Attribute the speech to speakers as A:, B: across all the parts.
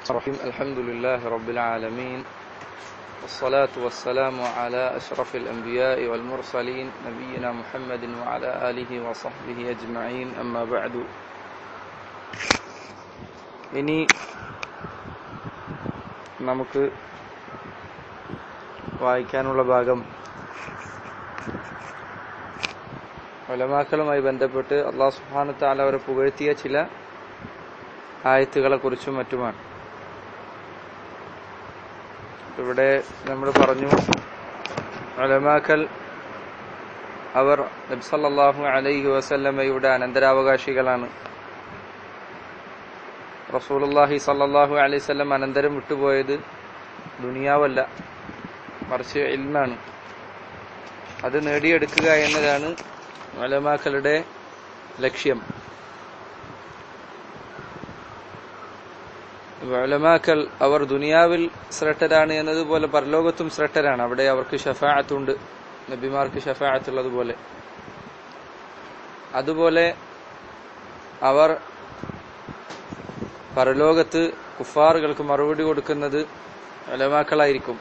A: الرحيم الحمد لله رب العالمين والصلاة والسلام على أشرف الأنبياء والمرسلين نبينا محمد وعلى آله وصحبه أجمعين أما بعد ഇനി നമുക്ക് വായിക്കാനുള്ള ഭാഗം ഒലമാക്കളുമായി ബന്ധപ്പെട്ട് അള്ളാഹു സുഹാനത്താൽ അവരെ പുകഴ്ത്തിയ ചില ആയത്തുകളെ കുറിച്ചും മറ്റുമാണ് ഇവിടെ നമ്മൾ പറഞ്ഞു ഒലമാക്കൽ അവർ നബ്സല്ലാഹു അലൈഹി വസല്ലമ്മയുടെ അനന്തരാവകാശികളാണ് റസൂലുല്ലാഹി സല്ലാഹു അലൈഹി സ്വല്ലം അനന്തരം വിട്ടുപോയത് ദുനിയാവല്ല മറിച്ച് ഇൽമാണ് അത് നേടിയെടുക്കുക എന്നതാണ് അലമാക്കളുടെ ലക്ഷ്യം ഉലമാക്കൽ അവർ ദുനിയാവിൽ ശ്രേഷ്ഠരാണ് എന്നതുപോലെ പരലോകത്തും ശ്രേഷ്ഠരാണ് അവിടെ അവർക്ക് ഷഫാഅത്തുണ്ട് നബിമാർക്ക് ഷഫാഅത്തുള്ളതുപോലെ അതുപോലെ അവർ പരലോകത്ത് കുഫാറുകൾക്ക് മറുപടി കൊടുക്കുന്നത് ഉലമാക്കളായിരിക്കും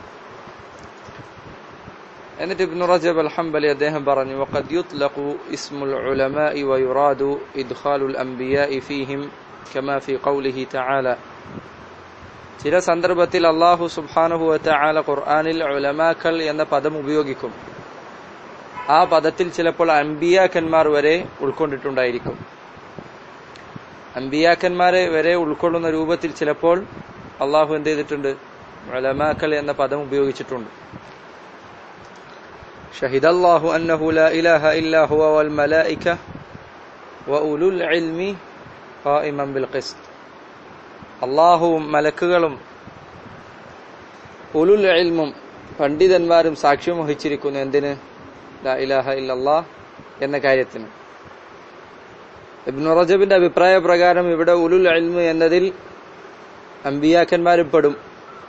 A: എന്നിട്ട് ഇബ്നു റജബ് അൽ ഹംബലി അദ്ദേഹം പറഞ്ഞു വഖദ് യുത്ലഖു ഇസ്മുൽ ഉലമാഇ വയുറാദു ഇദ്ഖാലുൽ അംബിയാഇ ഫീഹിം കമാ ഫി ഖൗലിഹി തആല ചില സന്ദർഭത്തിൽ അല്ലാഹു സുബ്ഹാനഹു വ തആല ഖുർആനിൽ ഉലമാക്കൾ എന്ന പദം ഉപയോഗിക്കും ആ പദത്തിൽ ചിലപ്പോൾ അംബിയാക്കന്മാർ വരെ ഉൾക്കൊണ്ടിട്ടുണ്ടായിരിക്കും അംബിയാക്കന്മാരെ വരെ ഉൾക്കൊള്ളുന്ന രൂപത്തിൽ ചിലപ്പോൾ അള്ളാഹു എന്ത് ചെയ്തിട്ടുണ്ട് ഉലമാക്കൾ എന്ന പദം ഉപയോഗിച്ചിട്ടുണ്ട് شهد الله أنه لا إله إلا هو والملائكة وأولو العلم قائما بالقسط അള്ളാഹുവും മലക്കുകളും ഉലുൽ ഇൽമും പണ്ഡിതന്മാരും സാക്ഷ്യം വഹിച്ചിരിക്കുന്നു എന്തിന് ലാ ഇലാഹ ഇല്ലല്ലാ എന്ന കാര്യത്തിന് ഇബ്നു റജബിന്റെ അഭിപ്രായ പ്രകാരം ഇവിടെ ഉലുൽ ഇൽമ് എന്നതിൽ അമ്പിയാക്കന്മാരും പെടും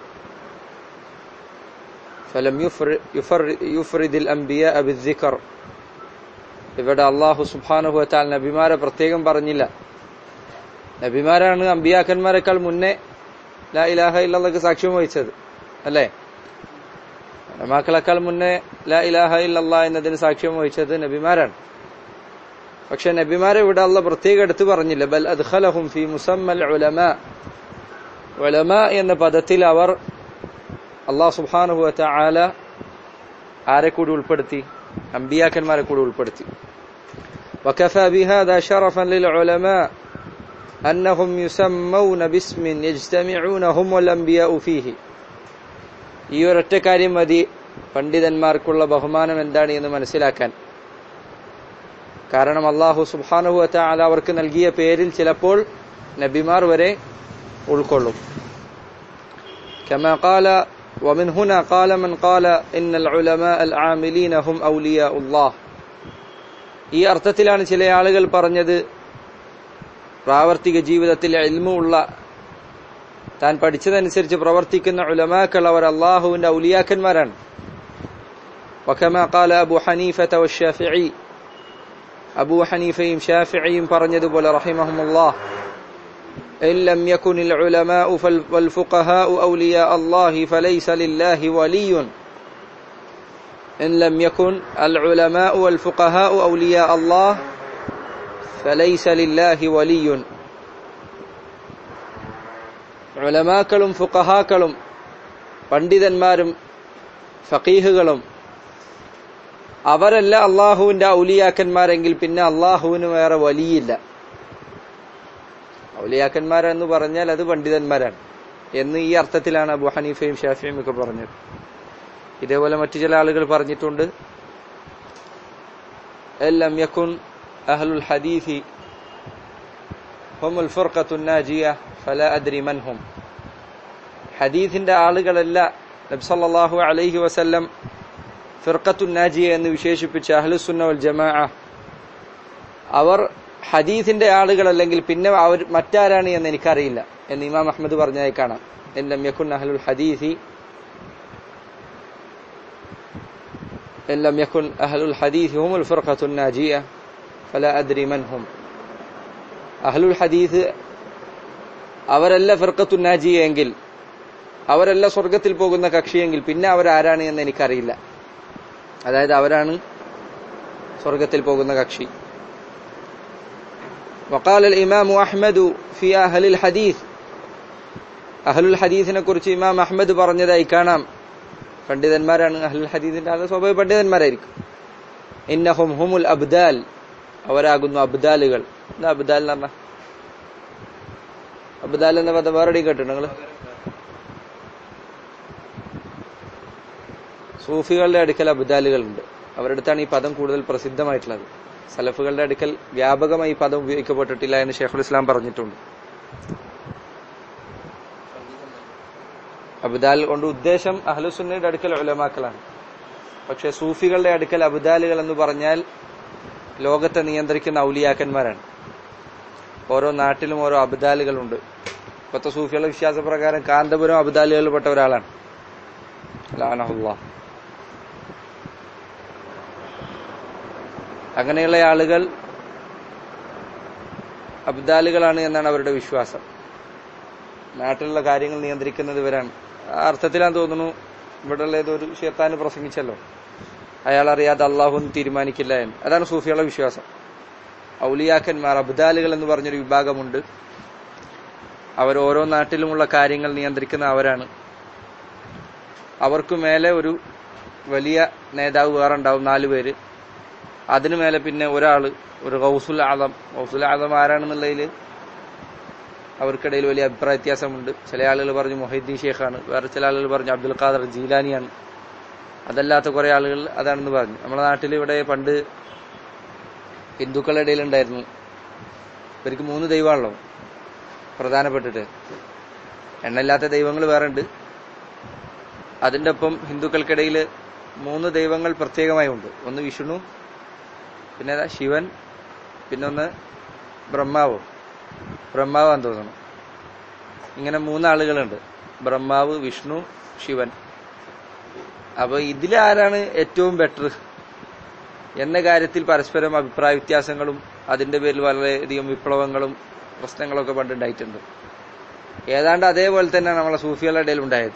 A: ഫലം യുഫറിദിൽ അംബിയ അബിദ്ദിഖർ ഇവിടെ അള്ളാഹു സുബാനുഹു വത്താൽ നബിമാരെ പ്രത്യേകം പറഞ്ഞില്ല നബിമാരാണ് അമ്പിയാക്കന്മാരെക്കാൾ മുന്നേ ലാ ഇലാഹ ഇല്ലക്ക് സാക്ഷ്യം വഹിച്ചത് അല്ലേ ഉലമാക്കളെക്കാൾ മുന്നേ ലാ ഇലാഹ ഇല്ലല്ല എന്നതിന് സാക്ഷ്യം വഹിച്ചത് നബിമാരാണ് പക്ഷെ നബിമാരെ ഇവിടെ അള്ള പ്രത്യേകം എടുത്തു പറഞ്ഞില്ല ബൽ അദ്ഖലഹും ഫി മുസമ്മൽ ഉലമ ഉലമ എന്ന പദത്തിൽ അവർ അള്ളാഹു സുബാനുഹു ആല ആരെ കൂടി ഉൾപ്പെടുത്തി അമ്പിയാക്കന്മാരെ കൂടി ഉൾപ്പെടുത്തി وكفى بهذا شرفا للعلماء أنهم يسمون باسم يجتمعون هم والأنبياء فيه ഈ ഒരൊറ്റ കാര്യം മതി പണ്ഡിതന്മാർക്കുള്ള ബഹുമാനം എന്താണ് എന്ന് മനസ്സിലാക്കാൻ കാരണം അള്ളാഹു സുബാനുഹു ആല അവർക്ക് നൽകിയ പേരിൽ ചിലപ്പോൾ നബിമാർ വരെ ഉൾക്കൊള്ളും كما قال ومن هنا قال من قال إن العلماء العاملين هم أولياء الله ഈ അർത്ഥത്തിലാണ് ചില ആളുകൾ പറഞ്ഞത് പ്രാവർത്തിക ജീവിതത്തിൽ ഇൽമുള്ള താൻ പഠിച്ചതനുസരിച്ച് പ്രവർത്തിക്കുന്ന ഉലമാക്കൾ അവർ അള്ളാഹുവിന്റെ ഔലിയാക്കന്മാരാണ് وكما قال أبو حنيفة والشافعي أبو حنيفയും ഷാഫിയും പറഞ്ഞതുപോലെ رحمهم الله إن لم يكن العلماء والفقهاء أولياء الله فليس لله ولي إن لم يكن العلماء والفقهاء أولياء الله فليس لله ولي ഉലമാക്കളും ഫുഖഹാക്കളും പണ്ഡിതന്മാരും ഫക്കീഹുകളും അവരല്ല അള്ളാഹുവിന്റെ ഔലിയാക്കന്മാരെങ്കിൽ പിന്നെ അള്ളാഹുവിന് വേറെ വലിയില്ല ഔലിയാക്കന്മാരെന്ന് പറഞ്ഞാൽ അത് പണ്ഡിതന്മാരാണ് എന്ന് ഈ അർത്ഥത്തിലാണ് അബു ഹനീഫയും ഷാഫിയും ഒക്കെ പറഞ്ഞത് ഇതേപോലെ മറ്റു ചില ആളുകൾ പറഞ്ഞിട്ടുണ്ട് എല്ലാം യക്കുൻ അഹ്ലുൽ ഹദീഫി ഹുമുൽ ഫുർഖത്തുൻ നാജിയ ഫല അദ്രി മൻഹും ഹദീഫിന്റെ ആളുകളല്ല നബ്സല്ലാഹു അലൈഹി വസല്ലം ഫിർഖത്തുൻ നാജിയ എന്ന് വിശേഷിപ്പിച്ച അഹ്ലുസുന്ന വൽ ജമാ അവർ ഹദീസിന്റെ ആളുകളല്ലെങ്കിൽ പിന്നെ അവർ മറ്റാരാണ് എന്ന് എനിക്കറിയില്ല എന്ന് ഇമാം അഹമ്മദ് പറഞ്ഞതായി കാണാം എല്ലാം യക്കുൻ അഹ്ലുൽ ഹദീസി എല്ലാം യക്കുൻ അഹ്ലുൽ ഹദീസ് ഹുമുൽ ഫിർഖത്തുൻ നാജിയ ഫല അദ്രി മൻഹും അഹ്ലുൽ ഹദീസ് അവരല്ല ഫിർക്കത്തു നാജിയ എങ്കിൽ അവരല്ല സ്വർഗത്തിൽ പോകുന്ന കക്ഷിയെങ്കിൽ പിന്നെ അവരാരാണ് എന്ന് എനിക്കറിയില്ല അതായത് അവരാണ് സ്വർഗത്തിൽ പോകുന്ന കക്ഷി وقال الإمام أحمد في أهل الحديث അഹ്ലുൽ ഹദീസിനെ കുറിച്ച് ഇമാം അഹമ്മദ് പറഞ്ഞതായി കാണാം പണ്ഡിതന്മാരാണ് അഹ്ലുൽ ഹദീസിന്റെ ആൾ സ്വാഭാവിക പണ്ഡിതന്മാരായിരിക്കും ഇന്നഹും ഹുമുൽ അബ്ദാൽ അവരാകുന്നു അബ്ദാലുകൾ എന്താ അബ്ദാൽ എന്ന് പറഞ്ഞ അബ്ദാൽ എന്ന പദം വേറെ കേട്ടിട്ടുണ്ട് നിങ്ങൾ സൂഫികളുടെ അടുക്കൽ അബ്ദാലുകളുണ്ട് അവരുടെ അടുത്താണ് ഈ പദം കൂടുതൽ പ്രസിദ്ധമായിട്ടുള്ളത് സലഫുകളുടെ അടുക്കൽ വ്യാപകമായി ഈ പദം ഉപയോഗിക്കപ്പെട്ടിട്ടില്ല എന്ന് ഷെയ്ഖുൽ ഇസ്ലാം പറഞ്ഞിട്ടുണ്ട് അബ്ദാൽ കൊണ്ട് ഉദ്ദേശം അഹ്ലുസുന്നയുടെ അടുക്കൽ ഉലമാക്കളാണ് പക്ഷെ സൂഫികളുടെ അടുക്കൽ അബ്ദാലുകൾ എന്ന് പറഞ്ഞാൽ ലോകത്തെ നിയന്ത്രിക്കുന്ന ഔലിയാക്കന്മാരാണ് ഓരോ നാട്ടിലും ഓരോ അബ്ദാലുകളുണ്ട് ഇപ്പത്തെ സൂഫികളുടെ വിശ്വാസപ്രകാരം കാന്തപുരം അബ്ദാലുകളിൽ പെട്ട ഒരാളാണ് ലാനഹുല്ലാ അങ്ങനെയുള്ള ആളുകൾ അബ്ദാലുകളാണ് എന്നാണ് അവരുടെ വിശ്വാസം നാട്ടിലുള്ള കാര്യങ്ങൾ നിയന്ത്രിക്കുന്നത് ഇവരാണ് ആ അർത്ഥത്തിലാന്ന് തോന്നുന്നു ഇവിടെയുള്ള ഏതൊരു ഷെയ്ത്താന് പ്രസംഗിച്ചല്ലോ അയാൾ അറിയാതെ അള്ളാഹു തീരുമാനിക്കില്ല എന്ന് അതാണ് സൂഫിയുടെ വിശ്വാസം ഔലിയാക്കന്മാർ അബ്ദാലുകൾ എന്ന് പറഞ്ഞൊരു വിഭാഗമുണ്ട് അവർ ഓരോ നാട്ടിലുമുള്ള കാര്യങ്ങൾ നിയന്ത്രിക്കുന്ന അവരാണ് അവർക്ക് മേലെ ഒരു വലിയ നേതാവ് വേറെ ഉണ്ടാവും നാലു പേര് അതിനു മേലെ പിന്നെ ഒരാള് ഒരു ഗൗസുൽ ആദം ഗൗസുൽ ആദം ആരാണെന്നുള്ളതിൽ അവർക്കിടയിൽ വലിയ അഭിപ്രായ വ്യത്യാസമുണ്ട് ചില ആളുകൾ പറഞ്ഞു മൊഹീദ്ദീൻ ഷേഖാണ് വേറെ ചില ആളുകൾ പറഞ്ഞു അബ്ദുൽ ഖാദർ ജീലാനിയാണ് അതല്ലാത്ത കുറെ ആളുകൾ അതാണെന്ന് പറഞ്ഞു നമ്മുടെ നാട്ടിൽ ഇവിടെ പണ്ട് ഹിന്ദുക്കളുടെ ഇടയിൽ ഉണ്ടായിരുന്നു ഇവർക്ക് മൂന്ന് ദൈവമാണല്ലോ പ്രധാനപ്പെട്ടിട്ട് എണ്ണയില്ലാത്ത ദൈവങ്ങൾ വേറെ ഉണ്ട് അതിന്റെ ഒപ്പം ഹിന്ദുക്കൾക്കിടയിൽ മൂന്ന് ദൈവങ്ങൾ പ്രത്യേകമായി ഉണ്ട് ഒന്ന് വിഷ്ണു പിന്നെ ഏതാ ശിവൻ പിന്നെ ഒന്ന് ബ്രഹ്മാവ് ബ്രഹ്മാവാന്ന് തോന്നുന്നു ഇങ്ങനെ മൂന്നാളുകളുണ്ട് ബ്രഹ്മാവ് വിഷ്ണു ശിവൻ അപ്പൊ ഇതിലാരാണ് ഏറ്റവും ബെറ്റർ എന്ന കാര്യത്തിൽ പരസ്പരം അഭിപ്രായ വ്യത്യാസങ്ങളും അതിന്റെ പേരിൽ വളരെയധികം വിപ്ലവങ്ങളും പ്രശ്നങ്ങളൊക്കെ പണ്ടുണ്ടായിട്ടുണ്ട് ഏതാണ്ട് അതേപോലെ തന്നെ നമ്മളെ സൂഫികളുടെ ഇടയിൽ ഉണ്ടായത്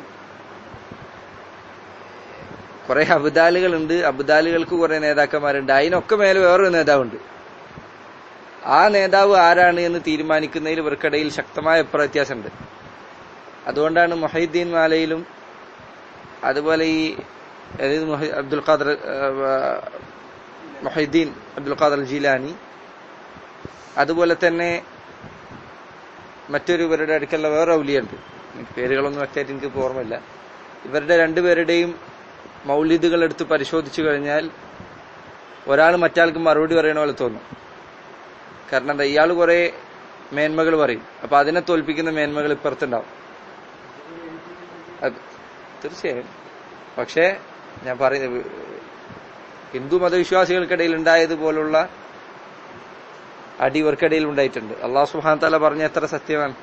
A: കുറെ അബുദാലുകളുണ്ട് അബുദാലുകൾക്ക് കുറെ നേതാക്കന്മാരുണ്ട് അതിനൊക്കെ മേലെ വേറൊരു നേതാവുണ്ട് ആ നേതാവ് ആരാണ് എന്ന് തീരുമാനിക്കുന്നതിൽ ഇവർക്കിടയിൽ ശക്തമായ അഭിപ്രായ വ്യത്യാസമുണ്ട് അതുകൊണ്ടാണ് മൊഹീദ്ദീൻ മാലയിലും അതുപോലെ ഈ അതായത് മൊഹി- അബ്ദുൽ ഖാദർ മൊഹീദ്ദീൻ അബ്ദുൽ ഖാദർ ജീലാനി അതുപോലെ തന്നെ മറ്റൊരു ഇവരുടെ അടുക്കലുള്ള വേറെ ഔലിയുണ്ട് എനിക്ക് പേരുകളൊന്നും വ്യക്തമായിട്ട് എനിക്ക് ഇപ്പൊ ഓർമ്മയില്ല ഇവരുടെ രണ്ടുപേരുടെയും മൗലിദുകൾ എടുത്ത് പരിശോധിച്ചു കഴിഞ്ഞാൽ ഒരാൾ മറ്റാൾക്ക് മറുപടി പറയണ പോലെ തോന്നും കാരണം എന്താ ഇയാൾ കുറെ മേന്മകൾ പറയും അപ്പൊ അതിനെ തോൽപ്പിക്കുന്ന മേന്മകൾ ഇപ്പുറത്തുണ്ടാവും അത് തീർച്ചയായും പക്ഷേ ഞാൻ പറയുന്നത് ഹിന്ദു മതവിശ്വാസികൾക്കിടയിൽ ഉണ്ടായതുപോലുള്ള അടി ഇവർക്കിടയിൽ ഉണ്ടായിട്ടുണ്ട് അള്ളാഹു സുഹാൻ താല പറഞ്ഞ എത്ര സത്യമാണ്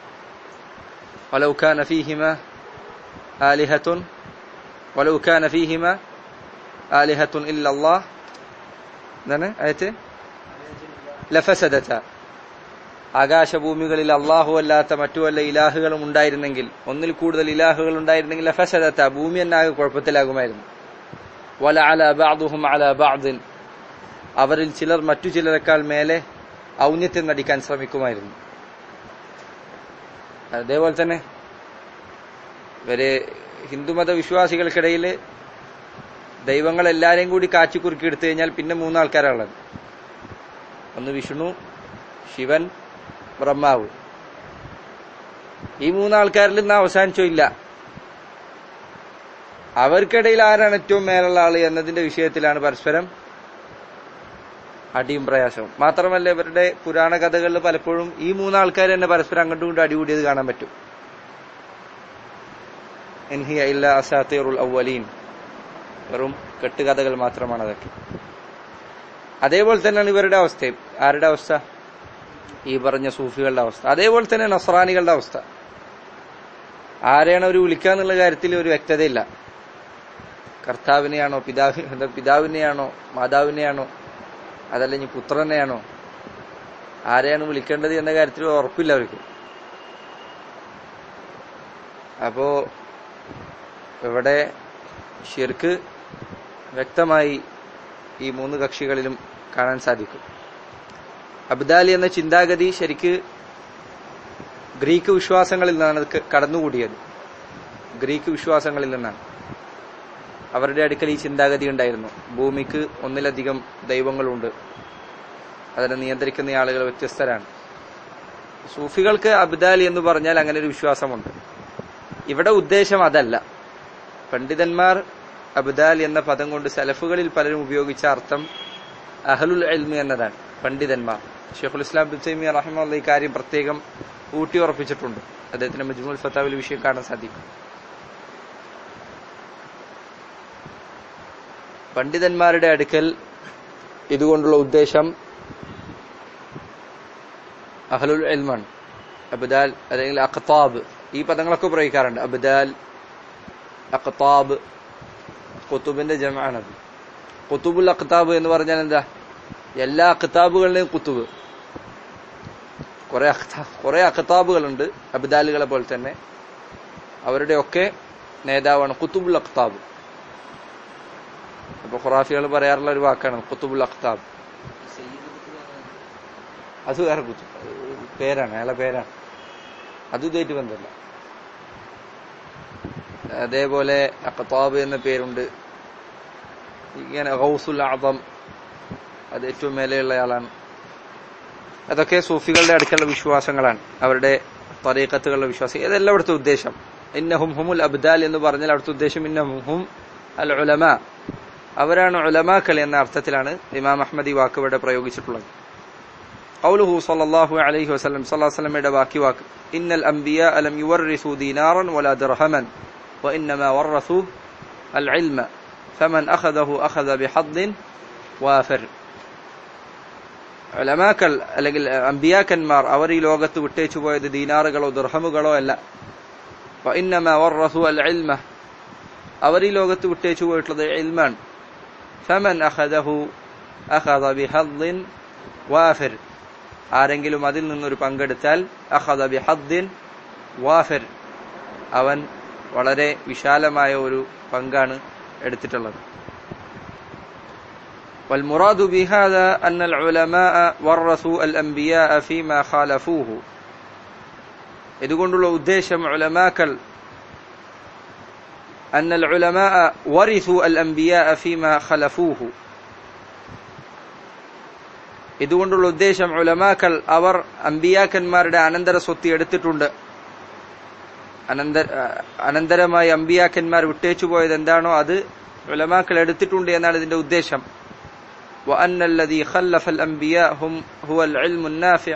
A: വലൗ കാന ഫീഹിമ ആലിഹത്തുൻ വലൗ കാന ഫീഹിമ ആലിഹത്തുൻ ഇല്ലല്ലാഹ് എന്താണ് ആയത്ത് ലഫസദത ആകാശഭൂമികളിൽ അള്ളാഹു അല്ലാത്ത മറ്റു വല്ല ഇലാഹുകളും ഉണ്ടായിരുന്നെങ്കിൽ ഒന്നിൽ കൂടുതൽ ഇലാഹുകൾ ഉണ്ടായിരുന്നെങ്കിൽ ലഫസദത്ത ഭൂമി എന്നാകെ കുഴപ്പത്തിലാകുമായിരുന്നു വല അല ബഅദുഹും അല ബഅദിൻ അവരിൽ ചിലർ മറ്റു ചിലരെക്കാൾ മേലെ ഔന്നത്യം നടിക്കാൻ ശ്രമിക്കുമായിരുന്നു അതേപോലെ തന്നെ ഇവര് ഹിന്ദുമത വിശ്വാസികൾക്കിടയിൽ ദൈവങ്ങൾ എല്ലാരെയും കൂടി കാച്ചിക്കുറുക്കി എടുത്തു കഴിഞ്ഞാൽ പിന്നെ മൂന്നാൾക്കാരാണുള്ളത് ഒന്ന് വിഷ്ണു ശിവൻ ബ്രഹ്മാവ് ഈ മൂന്നാൾക്കാരിൽ നിന്ന് അവസാനിച്ചോ ഇല്ല അവർക്കിടയിൽ ആരാണ് ഏറ്റവും മേലുള്ള ആള് എന്നതിന്റെ വിഷയത്തിലാണ് പരസ്പരം അടിയും പ്രയാസവും മാത്രമല്ല ഇവരുടെ പുരാണ കഥകളിൽ പലപ്പോഴും ഈ മൂന്നാൾക്കാർ തന്നെ പരസ്പരം അങ്ങോട്ടും ഇങ്ങോട്ടും അടികൂടിയത് കാണാൻ പറ്റും എൻഹിയ ഇല്ല അസാത്തീറുൽ അവലീൻ വെറും കെട്ടുകഥകൾ മാത്രമാണ് അതൊക്കെ അതേപോലെ തന്നെയാണ് ഇവരുടെ അവസ്ഥ ആരുടെ അവസ്ഥ ഈ പറഞ്ഞ സൂഫികളുടെ അവസ്ഥ അതേപോലെ തന്നെ നസ്രാനികളുടെ അവസ്ഥ ആരെയാണ് അവർ വിളിക്കുക എന്നുള്ള കാര്യത്തിൽ ഒരു വ്യക്തതയില്ല കർത്താവിനെയാണോ പിതാവ് എന്താ പിതാവിനെയാണോ മാതാവിനെയാണോ അതല്ല ഇനി പുത്രനെയാണോ ആരെയാണ് വിളിക്കേണ്ടത് എന്ന കാര്യത്തിൽ ഉറപ്പില്ല അവർക്ക് അപ്പോ ഇവിടെ ഷിർക്ക് വ്യക്തമായി ഈ മൂന്ന് കക്ഷികളിലും കാണാൻ സാധിക്കും അബ്ദാലി എന്ന ചിന്താഗതി ശരിക്ക് ഗ്രീക്ക് വിശ്വാസങ്ങളിൽ നിന്നാണ് അത് കടന്നുകൂടിയത് ഗ്രീക്ക് വിശ്വാസങ്ങളിൽ നിന്നാണ് അവരുടെ അടുക്കൽ ഈ ചിന്താഗതി ഉണ്ടായിരുന്നു ഭൂമിക്ക് ഒന്നിലധികം ദൈവങ്ങളുണ്ട് അതിനെ നിയന്ത്രിക്കുന്ന ആളുകൾ വ്യത്യസ്തരാണ് സൂഫികൾക്ക് അബ്ദാലി എന്ന് പറഞ്ഞാൽ അങ്ങനെ ഒരു വിശ്വാസമുണ്ട് ഇവിടെ ഉദ്ദേശം അതല്ല പണ്ഡിതന്മാർ അബ്ദാൽ എന്ന പദം കൊണ്ട് സലഫുകളിൽ പലരും ഉപയോഗിച്ച അർത്ഥം അഹലുൽ എൽമി എന്നതാണ് പണ്ഡിതന്മാർ ഷെയ്ഖുൽ ഇസ്ലാം ബുസൈമി റഹ്മുള്ള ഈ കാര്യം പ്രത്യേകം ഊട്ടി ഉറപ്പിച്ചിട്ടുണ്ട് അദ്ദേഹത്തിന്റെ മജ്മുൽ ഫത്താവിൽ വിഷയം കാണാൻ സാധിക്കും പണ്ഡിതന്മാരുടെ അടുക്കൽ ഇതുകൊണ്ടുള്ള ഉദ്ദേശം അഹലുൽ എൽമാണ് അബ്ദാൽ അല്ലെങ്കിൽ അഖ്താബ് ഈ പദങ്ങളൊക്കെ പ്രയോഗിക്കാറുണ്ട് അബ്ദാൽ അഖ്താബ് കുത്തുബിന്റെ ജമാണത് കുത്തുബുൽ അഖ്താബ് എന്ന് പറഞ്ഞാൽ എന്താ എല്ലാ അഖ്താബുകളുടെയും കുത്തുബ് കുറെ കുറെ അഖ്താബുകളുണ്ട് അബ്ദാലുകളെ പോലെ തന്നെ അവരുടെ ഒക്കെ നേതാവാണ് കുത്തുബുൽ അഖ്താബ് അപ്പൊ ഖുറാഫികൾ പറയാറുള്ള ഒരു വാക്കാണ് കുത്തുബുൽ അഖ്താബ് അത് വേറെ കുത്തു പേരാണ് അയാളെ പേരാണ് അത് ഇതായിട്ട് ബന്ധമില്ല അതേപോലെ അഖ്താബ് എന്ന പേരുണ്ട് ഇങ്ങനെ ഗൗസുൽ ആദം അത് ഏറ്റവും മേലെയുള്ള ആളാണ് അതൊക്കെ സൂഫികളുടെ അടുക്കലുള്ള വിശ്വാസങ്ങളാണ് അവരുടെ തറീക്കത്തുകളുടെ വിശ്വാസം ഇതെല്ലാം അവിടുത്തെ ഉദ്ദേശം ഇന്നഹും ഹുമുൽ അബ്ദാൽ എന്ന് പറഞ്ഞാൽ അവിടുത്തെ ഉദ്ദേശം ഇന്നഹും ഹും അൽ ഉലമ അവരാണ് ഉലമാക്കൾ എന്ന അർത്ഥത്തിലാണ് ഇമാം അഹമ്മദ് ഈ വാക്ക് ഇവിടെ പ്രയോഗിച്ചിട്ടുള്ളത് قوله صلى الله عليه وسلم صلى الله عليه وسلم باكي واك إن الأنبياء لم يورثوا دينارا ولا درهما وإنما ورثوا العلم فمن أخذه أخذ بحظ وافر ഉലമാക്കൾ അല്ലെങ്കിൽ അമ്പിയാക്കന്മാർ അവർ ഈ ലോകത്ത് വിട്ടേച്ചു പോയത് ദീനാറുകളോ ദുർഹമുകളോ അല്ല ഇന്നമ വർറസു അൽ ഇൽമ അവർ ഈ ലോകത്ത് വിട്ടേച്ചു പോയിട്ടുള്ളത് ഇൽമാണ് ഫമൻ അഖദഹു അഖദ ബിഹദ്ദിൻ വാഫിർ ആരെങ്കിലും അതിൽ നിന്നൊരു പങ്കെടുത്താൽ അഖദ ബിഹദ്ദിൻ വാഫിർ അവൻ വളരെ വിശാലമായ ഒരു പങ്കാണ് എടുത്തിട്ടുള്ളത് والمراد بهذا أن العلماء ورثوا الأنبياء فيما خالفوه ഇതുകൊണ്ടുള്ള ഉദ്ദേശം ഉലമാക്കൾ أن العلماء ورثوا الأنبياء فيما خلفوه ഇതുകൊണ്ടുള്ള ഉദ്ദേശം ഉലമാക്കൾ അവർ അമ്പിയാക്കന്മാരുടെ അനന്തര സ്വത്ത് എടുത്തിട്ടുണ്ട് അനന്തര അനന്തരമായി അമ്പിയാക്കന്മാർ വിട്ടേച്ചു പോയത് എന്താണോ അത് ഉലമാക്കൾ എടുത്തിട്ടുണ്ട് എന്നാണ് ഇതിന്റെ ഉദ്ദേശം وأن الذي خلف الأنبياء هم هو العلم النافع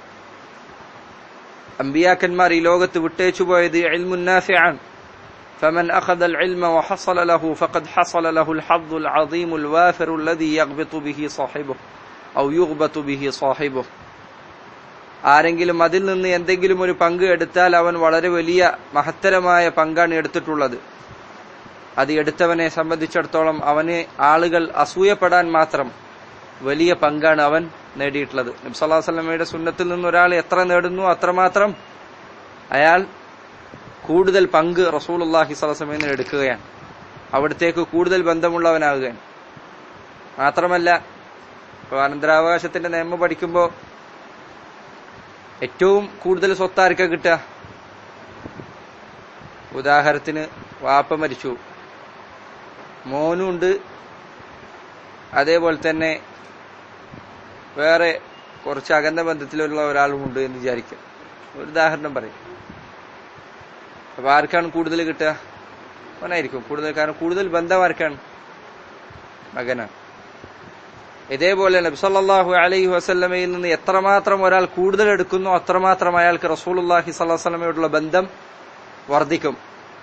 A: അമ്പിയാക്കന്മാർ ഈ ലോകത്ത് വിട്ടേച്ചു പോയത് علم النافع فمن أخذ العلم وحصل له فقد حصل له الحظ العظيم الوافر الذي يغبط به صاحبه ഔ യുഗ്ബത്തു ബിഹി സാഹിബു ആരെങ്കിലും അതിൽ നിന്ന് എന്തെങ്കിലും ഒരു പങ്ക് എടുത്താൽ അവൻ വളരെ വലിയ മഹത്തരമായ പങ്കാണ് എടുത്തിട്ടുള്ളത് അത് എടുത്തവനെ സംബന്ധിച്ചിടത്തോളം അവന് ആളുകൾ അസൂയപ്പെടാൻ മാത്രം വലിയ പങ്കാണ് അവൻ നേടിയിട്ടുള്ളത് നബ്സല്ലാ സ്വലമയുടെ സുന്നത്തിൽ നിന്ന് ഒരാൾ എത്ര നേടുന്നു അത്രമാത്രം അയാൾ കൂടുതൽ പങ്ക് റസൂലുല്ലാഹി സ്വലമയിൽ നിന്ന് എടുക്കുകയാണ് അവിടത്തേക്ക് കൂടുതൽ ബന്ധമുള്ളവനാകുകയാണ് മാത്രമല്ല ഇപ്പോൾ അനന്തരാവകാശത്തിന്റെ നിയമം പഠിക്കുമ്പോൾ ഏറ്റവും കൂടുതൽ സ്വത്ത് ആർക്കാ കിട്ടുക ഉദാഹരണത്തിന് വാപ്പ മരിച്ചു മോനുണ്ട് അതേപോലെ തന്നെ വേറെ കുറച്ച് അകന്ന ബന്ധത്തിലുള്ള ഒരാളുമുണ്ട് എന്ന് വിചാരിക്കാം ഒരു ഉദാഹരണം പറയും അപ്പൊ ആർക്കാണ് കൂടുതൽ കിട്ടുക അവനായിരിക്കും കൂടുതൽ കാരണം കൂടുതൽ ബന്ധം ആർക്കാണ് മകനാണ് ഇതേപോലെ നബ്സല്ലാഹു അലൈഹി വസല്ലമയിൽ നിന്ന് എത്രമാത്രം ഒരാൾ കൂടുതൽ എടുക്കുന്നു അത്രമാത്രം അയാൾക്ക് റസൂലുല്ലാഹി സ്വല്ലല്ലാഹു വസല്ലമയോടുള്ള ബന്ധം വർദ്ധിക്കും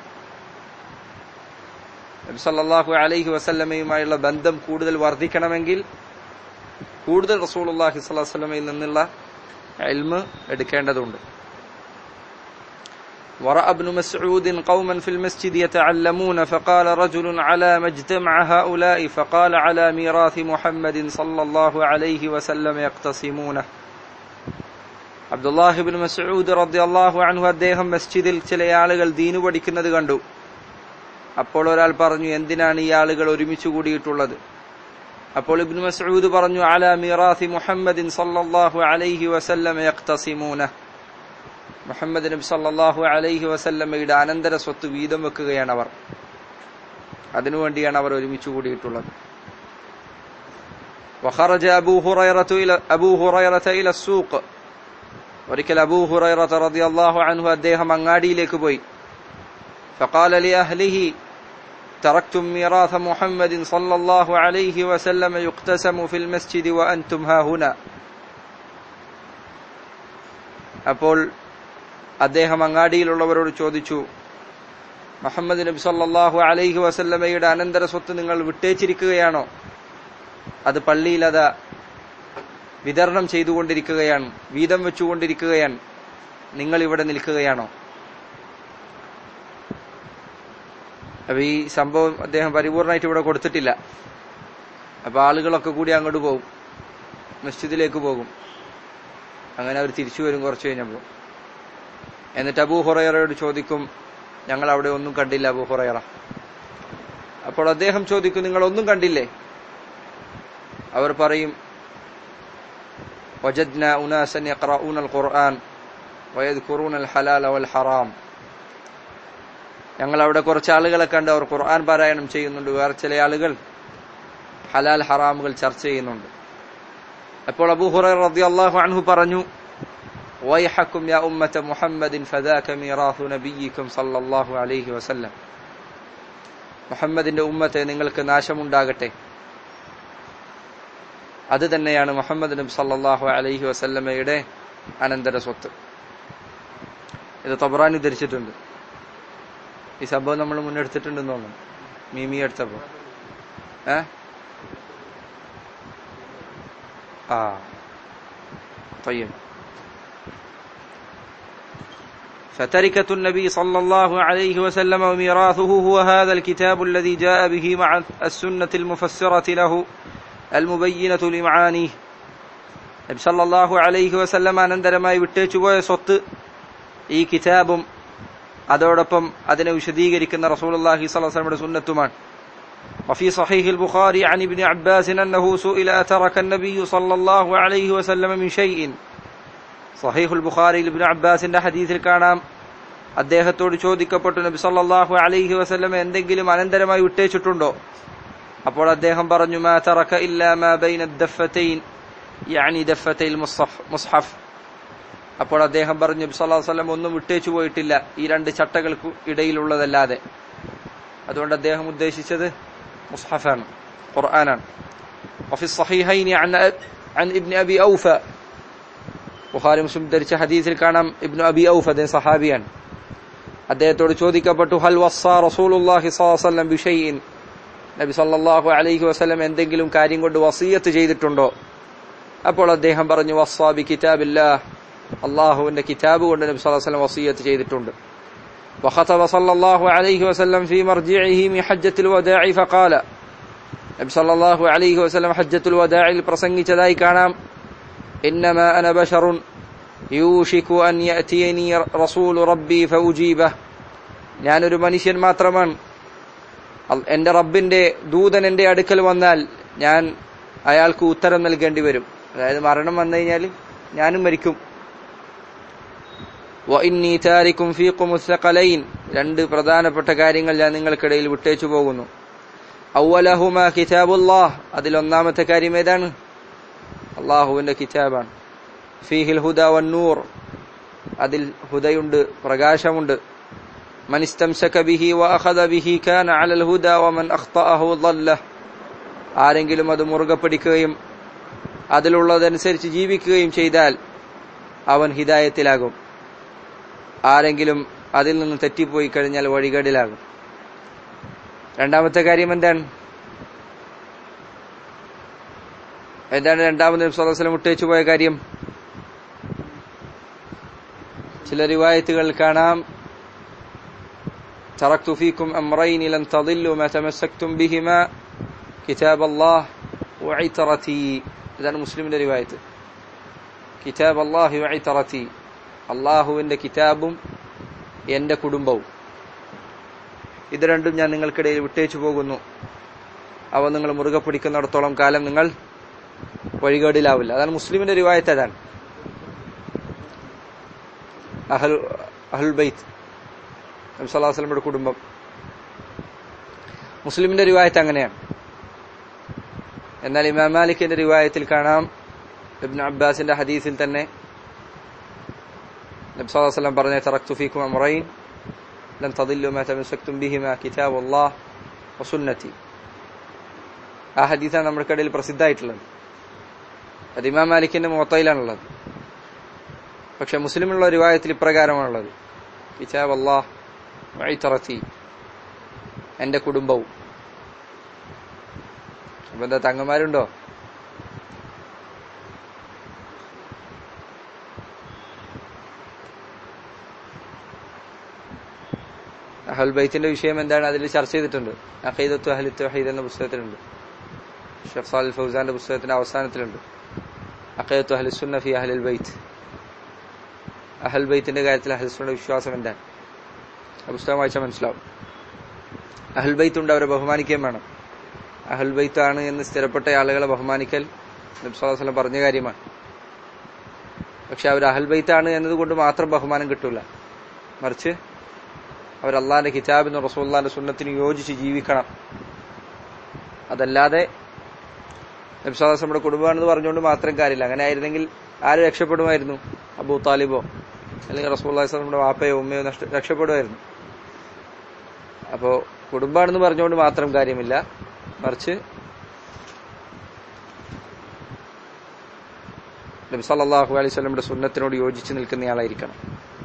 A: നബ്സല്ലാഹു അലൈഹി വസല്ലമയുമായുള്ള ബന്ധം കൂടുതൽ വർദ്ധിക്കണമെങ്കിൽ കൂടുതൽ റസൂലുല്ലാഹി സ്വല്ലല്ലാഹു വസല്ലമയിൽ നിന്നുള്ള ഇൽമ് എടുക്കേണ്ടതുണ്ട് ورأى ابن مسعود قوما في المسجد يتعلمون فقال رجل على ما اجتمع هؤلاء فقال على ميراث محمد صلى الله عليه وسلم يقتسمونه അബ്ദുല്ലാഹിബിൻ മസൂദ് റദ്ദി അൻഹു അദ്ദേഹം മസ്ജിദിൽ ചില ആളുകൾ ദീനു പഠിക്കുന്നത് കണ്ടു അപ്പോൾ ഒരാൾ പറഞ്ഞു എന്തിനാണ് ഈ ആളുകൾ ഒരുമിച്ച് കൂടിയിട്ടുള്ളത് അപ്പോൾ ഇബ്നു മസ്ഊദ് പറഞ്ഞു അല മിറാത്തി മുഹമ്മദിൻ സല്ലല്ലാഹു അലൈഹി വസല്ലം യഖ്തസിമൂന മുഹമ്മദ് നബി സല്ലല്ലാഹു അലൈഹി വസല്ലമയുടെ അനന്തര സ്വത്ത് വീതം വെക്കുകയാണ് അവർ അതിനുവേണ്ടിയാണ് അവർ ഒരുമിച്ച് കൂടിയിട്ടുള്ളത് وخرج أبو هريرة إلى أبو هريرة إلى السوق ഒരിക്കൽ അബൂ ഹുറൈറത്ത് റളിയല്ലാഹു അൻഹു അദ്ദേഹം അങ്ങാടിയിലേക്ക് പോയി فقال لأهله تركتم ميراث محمد صلى الله عليه وسلم يقتسم في المسجد وأنتم ها هنا അപ്പോൾ അദ്ദേഹം അങ്ങാടിയിലുള്ളവരോട് ചോദിച്ചു മുഹമ്മദ് നബി സല്ലല്ലാഹു അലൈഹി വസല്ലമയുടെ അനന്തര സ്വത്ത് നിങ്ങൾ വിട്ടേച്ചിരിക്കുകയാണോ അത് പള്ളിയിൽ അത് വിതരണം ചെയ്തുകൊണ്ടിരിക്കുകയാണ് വീതം വെച്ചുകൊണ്ടിരിക്കുകയാണ് നിങ്ങൾ ഇവിടെ നിൽക്കുകയാണോ അപ്പൊ ഈ സംഭവം അദ്ദേഹം പരിപൂർണമായിട്ട് ഇവിടെ കൊടുത്തിട്ടില്ല അപ്പൊ ആളുകളൊക്കെ കൂടി അങ്ങോട്ട് പോകും മസ്ജിദിലേക്ക് പോകും അങ്ങനെ അവർ തിരിച്ചു വരും കുറച്ച് കഴിഞ്ഞപ്പോൾ എന്നിട്ട് അബൂ ഹുറയറയോട് ചോദിക്കും ഞങ്ങൾ അവിടെ ഒന്നും കണ്ടില്ല അബൂ ഹുറയറ അപ്പോൾ അദ്ദേഹം ചോദിക്കും നിങ്ങൾ ഒന്നും കണ്ടില്ലേ അവർ പറയും وجدنا أناسا يقرؤون القرآن ويذكرون الحلال والحرام ഞങ്ങൾ അവിടെ കുറച്ച് ആളുകളെ കണ്ട് അവർ ഖുർആൻ പാരായണം ചെയ്യുന്നുണ്ട് വേറെ ചില ആളുകൾ ഹലാൽ ഹറാമുകൾ ചർച്ച ചെയ്യുന്നുണ്ട് അപ്പോൾ അബൂ ഹുറൈറ റളിയല്ലാഹു അൻഹു പറഞ്ഞു വൈഹക്കും യാ ഉമ്മത മുഹമ്മദിൻ ഫദാക മീറാഥു നബിയിക്കും സല്ലല്ലാഹു അലൈഹി വസല്ലം മുഹമ്മദിന്റെ ഉമ്മത്തെ നിങ്ങൾക്ക് നാശമുണ്ടാകട്ടെ അത് തന്നെയാണ് മുഹമ്മദ് നബി സല്ലല്ലാഹു അലൈഹി വസല്ലമയുടെ അനന്തര സ്വത്ത് ഇത് തബറാനി ധരിച്ചിട്ടുണ്ട് ഈ സംഭവം നമ്മൾ മുന്നെടുത്തിട്ടുണ്ടെന്ന് തോന്നുന്നു മീമി എടുത്തപ്പോ ഏ ആ طيب فتركة النبي صلى الله عليه وسلم وميراثه هو هذا الكتاب الذي جاء به مع السنة المفسرة له المبينة لمعانيه നബി സല്ലല്ലാഹു അലൈഹി വസല്ലം അനന്തരമായി വിട്ടേച്ചു പോയ സ്വത്ത് ഈ കിതാബും അതോടൊപ്പം അതിനെ വിശദീകരിക്കുന്ന റസൂലുള്ളാഹി സ്വല്ലല്ലാഹു അലൈഹി വസല്ലമയുടെ സുന്നത്തുമാണ് وفي صحيح البخاري عن ابن عباس أنه سئل أترك النبي صلى الله عليه وسلم من شيء صحيح البخاري ابن عباس ഹദീസിൽ കാണാം അദ്ദേഹത്തോട് ചോദിക്കപ്പെട്ടു നബി സല്ലല്ലാഹു അലൈഹി വസല്ലം എന്തെങ്കിലും അനന്തരമായി വിട്ടേച്ചിട്ടുണ്ടോ അപ്പോൾ അദ്ദേഹം പറഞ്ഞു മാ തറക ഇല്ലാ മാ ബൈന ദഫത്തൈൻ യാനി ദഫത്തൈൽ മുസ്ഹഫ് മുസ്ഹഫ് അപ്പോൾ അദ്ദേഹം പറഞ്ഞു നബി സല്ലല്ലാഹു അലൈഹി വസല്ലം ഒന്നും വിട്ടേച്ചു പോയിട്ടില്ല ഈ രണ്ട് ചട്ടകൾക്ക് ഇടയിലുള്ളതല്ലാതെ അതുകൊണ്ട് അദ്ദേഹം ഉദ്ദേശിച്ചത് മുസ്ഹഫാണ് ഖുർആനാണ് وفي الصحيحين عن عن ابن ابي اوفى ബുഖാരി മുസ്ലിം ധരിച്ച ഹദീസിൽ കാണാം ഇബ്നു അബി ഔഫ് അദ്ദേഹം സഹാബിയാണ് അദ്ദേഹത്തോട് ചോദിക്കപ്പെട്ടു ഹൽ വസ്സ റസൂലുള്ളാഹി സ്വല്ലല്ലാഹു അലൈഹി വസല്ലം ബിഷൈഇൻ നബി സല്ലല്ലാഹു അലൈഹി വസല്ലം എന്തെങ്കിലും കാര്യം കൊണ്ട് വസീയത്ത് ചെയ്തിട്ടുണ്ടോ അപ്പോൾ അദ്ദേഹം പറഞ്ഞു വസ്സാബി കിതാബില്ലാഹ് അള്ളാഹുവിന്റെ കിതാബ് കൊണ്ട് നബി സല്ലല്ലാഹു അലൈഹി വസല്ലം വസീയത്ത് ചെയ്തിട്ടുണ്ട് وخطب صلى الله عليه وسلم في مرجعه من حجة الوداع فقال നബി സല്ലല്ലാഹു അലൈഹി വസല്ലം ഹജ്ജത്തുൽ വദാഇൽ പ്രസംഗിച്ചതായി കാണാം إنما أنا بشر يوشك أن يأتيني رسول ربي فأجيبه ഞാനൊരു മനുഷ്യൻ മാത്രമാണ് എന്റെ റബ്ബിന്റെ ദൂതൻ എന്റെ അടുക്കൽ വന്നാൽ ഞാൻ അയാൾക്ക് ഉത്തരം നൽകേണ്ടി വരും അതായത് മരണം വന്നു കഴിഞ്ഞാൽ ഞാനും മരിക്കും രണ്ട് പ്രധാനപ്പെട്ട കാര്യങ്ങൾ ഞാൻ നിങ്ങൾക്കിടയിൽ വിട്ടേച്ചു പോകുന്നു ഔവലഹുമ കിതാബുല്ലാഹ് അതിൽ ഒന്നാമത്തെ കാര്യം ഏതാണ് അള്ളാഹുവിന്റെ കിതാബാണ് ഫീഹിൽ ഹുദ വന്നൂർ അതിൽ ഹുദയുണ്ട് പ്രകാശമുണ്ട് من استمسك به وأخذ به كان على الهدى ومن أخطأه ضله ആരെങ്കിലും അത് മുറുകെ പിടിക്കുകയും അതിലുള്ളതനുസരിച്ച് ജീവിക്കുകയും ചെയ്താൽ അവൻ ഹിദായത്തിലാകും ആരെങ്കിലും അതിൽ നിന്ന് തെറ്റിപ്പോയി കഴിഞ്ഞാൽ വഴികേടിലാകും രണ്ടാമത്തെ കാര്യം എന്താണ് എന്താണ് രണ്ടാമത് സ്വലം മുട്ടേച്ചു പോയ കാര്യം ചില റിവായത്തുകൾ കാണാം تركت فيكم أمرين لن تضلوا ما تمسكتم بهما كتاب الله وعترتي إذا مسلم رواية കിതാബ് അള്ളാഹു വഇതറതി അള്ളാഹുവിന്റെ കിതാബും എന്റെ കുടുംബവും ഇത് രണ്ടും ഞാൻ നിങ്ങൾക്കിടയിൽ വിട്ടേച്ചു പോകുന്നു അവ നിങ്ങൾ മുറുകെ പിടിക്കുന്നിടത്തോളം കാലം നിങ്ങൾ വഴികേടിലാവില്ല അതാണ് മുസ്ലിമിന്റെ റിവായത്ത് അതാണ് അഹൽ അഹുൽ ബൈത്ത് നബി സല്ലല്ലാഹു അലൈഹി വസല്ലമയുടെ കുടുംബം മുസ്ലിമിന്റെ റിവായത്ത് അങ്ങനെയാണ് എന്നാൽ ഇമാം മാലിക്കിന്റെ റിവായത്തിൽ കാണാം ഇബ്നു അബ്ബാസിന്റെ ഹദീസിൽ തന്നെ നബി സല്ലല്ലാഹു അലൈഹി വസല്ലം പറഞ്ഞ തറക്തു ഫീക്കും അംറൈൻ ലൻ തദില്ലു മാ തമസക്തും ബിഹിമാ കിതാബുല്ലാഹ് വസുന്നതി ആ ഹദീസാണ് നമ്മൾക്കിടയിൽ പ്രസിദ്ധമായിട്ടുള്ളത് അത് ഇമാം മാലിക്കിന്റെ മുഹത്തയിലാണുള്ളത് പക്ഷെ മുസ്ലിമുള്ള റിവായത്തിൽ ഇപ്രകാരമാണുള്ളത് കിതാബ് അള്ളാഹ് വഴിത്തറത്തി എന്റെ കുടുംബവും അപ്പൊ എന്താ തങ്ങന്മാരുണ്ടോ അഹൽ ബൈത്തിന്റെ വിഷയം എന്താണ് അതിൽ ചർച്ച ചെയ്തിട്ടുണ്ട് അഖീദത്തു അഹ്ലി തൗഹീദ് എന്ന പുസ്തകത്തിലുണ്ട് ഷെഖ് സാലിൽ ഫൗസാന്റെ പുസ്തകത്തിന്റെ അവസാനത്തിലുണ്ട് അഖീദത്തു അഹ്ലി സുന്ന ഫി അഹ്ലിൽ ബൈത്ത് അഹൽ ബൈത്തിന്റെ കാര്യത്തിൽ അഹൽസുന്റെ വിശ്വാസം എന്താണ് ആ പുസ്തകം വായിച്ചാൽ മനസ്സിലാവും അഹൽ ബൈത്ത് ഉണ്ട് അവരെ ബഹുമാനിക്കുകയും വേണം അഹൽ ബൈത്ത് ആണ് എന്ന് സ്ഥിരപ്പെട്ട ആളുകളെ ബഹുമാനിക്കൽ നബ്സാസ്ലം പറഞ്ഞ കാര്യമാണ് പക്ഷെ അവർ അഹൽ ബൈത്ത് ആണ് എന്നതുകൊണ്ട് മാത്രം ബഹുമാനം കിട്ടൂല മറിച്ച് അവർ അള്ളാന്റെ കിതാബിനും റസൂല്ലാന്റെ സുന്നത്തിന് യോജിച്ച് ജീവിക്കണം അതല്ലാതെ നബ്സാദാസ് നമ്മുടെ കുടുംബമാണെന്ന് പറഞ്ഞുകൊണ്ട് മാത്രം കാര്യമില്ല അങ്ങനെ ആയിരുന്നെങ്കിൽ ആര് രക്ഷപ്പെടുമായിരുന്നു അബൂ താലിബോ അല്ലെങ്കിൽ റസൂല്ലാസ്ലമിയുടെ വാപ്പയോ ഉമ്മയോ നഷ്ട രക്ഷപ്പെടുമായിരുന്നു അപ്പോ കുടുംബാണെന്ന് പറഞ്ഞുകൊണ്ട് മാത്രം കാര്യമില്ല മറിച്ച് നബി സല്ലല്ലാഹു അലൈഹി വസല്ലമയുടെ സുന്നത്തിനോട് യോജിച്ച് നിൽക്കുന്നയാളായിരിക്കണം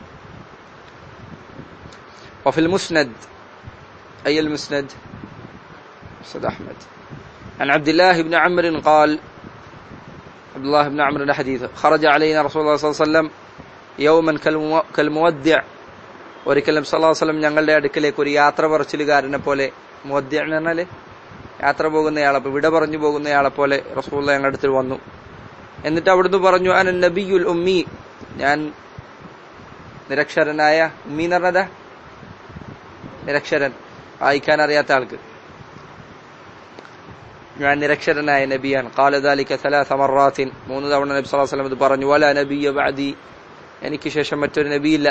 A: وفي المسند أي المسند أستاذ أحمد عن عبد الله بن عمرو قال عبد الله بن عمرو الحديث خرج علينا رسول الله صلى الله عليه وسلم يوما كالمو- كالمودع ഒരിക്കലും സല്ലല്ലാഹു അലൈഹി വസല്ലം ഞങ്ങളുടെ അടുക്കലേക്ക് ഒരു യാത്ര പറച്ചിലുകാരനെ പോലെ മുവദ്യ എന്ന് പറഞ്ഞാല് യാത്ര പോകുന്നയാളെ വിട പറഞ്ഞു പോകുന്നയാളെ പോലെ റസൂള്ള ഞങ്ങളുടെ അടുത്ത് വന്നു എന്നിട്ട് അവിടുന്ന് പറഞ്ഞു അന നബിയുൽ ഉമ്മി ഞാൻ നിരക്ഷരനായ ഉമ്മി എന്ന് പറഞ്ഞതാ നിരക്ഷരൻ വായിക്കാൻ അറിയാത്ത ആൾക്ക് ഞാൻ നിരക്ഷരനായ നബിയാണ് കാലദാലിക്ക സലാസ മറാത്തിൻ മൂന്ന് തവണ നബി സല്ലല്ലാഹു അലൈഹി വസല്ലം ഇത് പറഞ്ഞു വല നബിയ ബഅദി എനിക്ക് ശേഷം മറ്റൊരു നബിയില്ല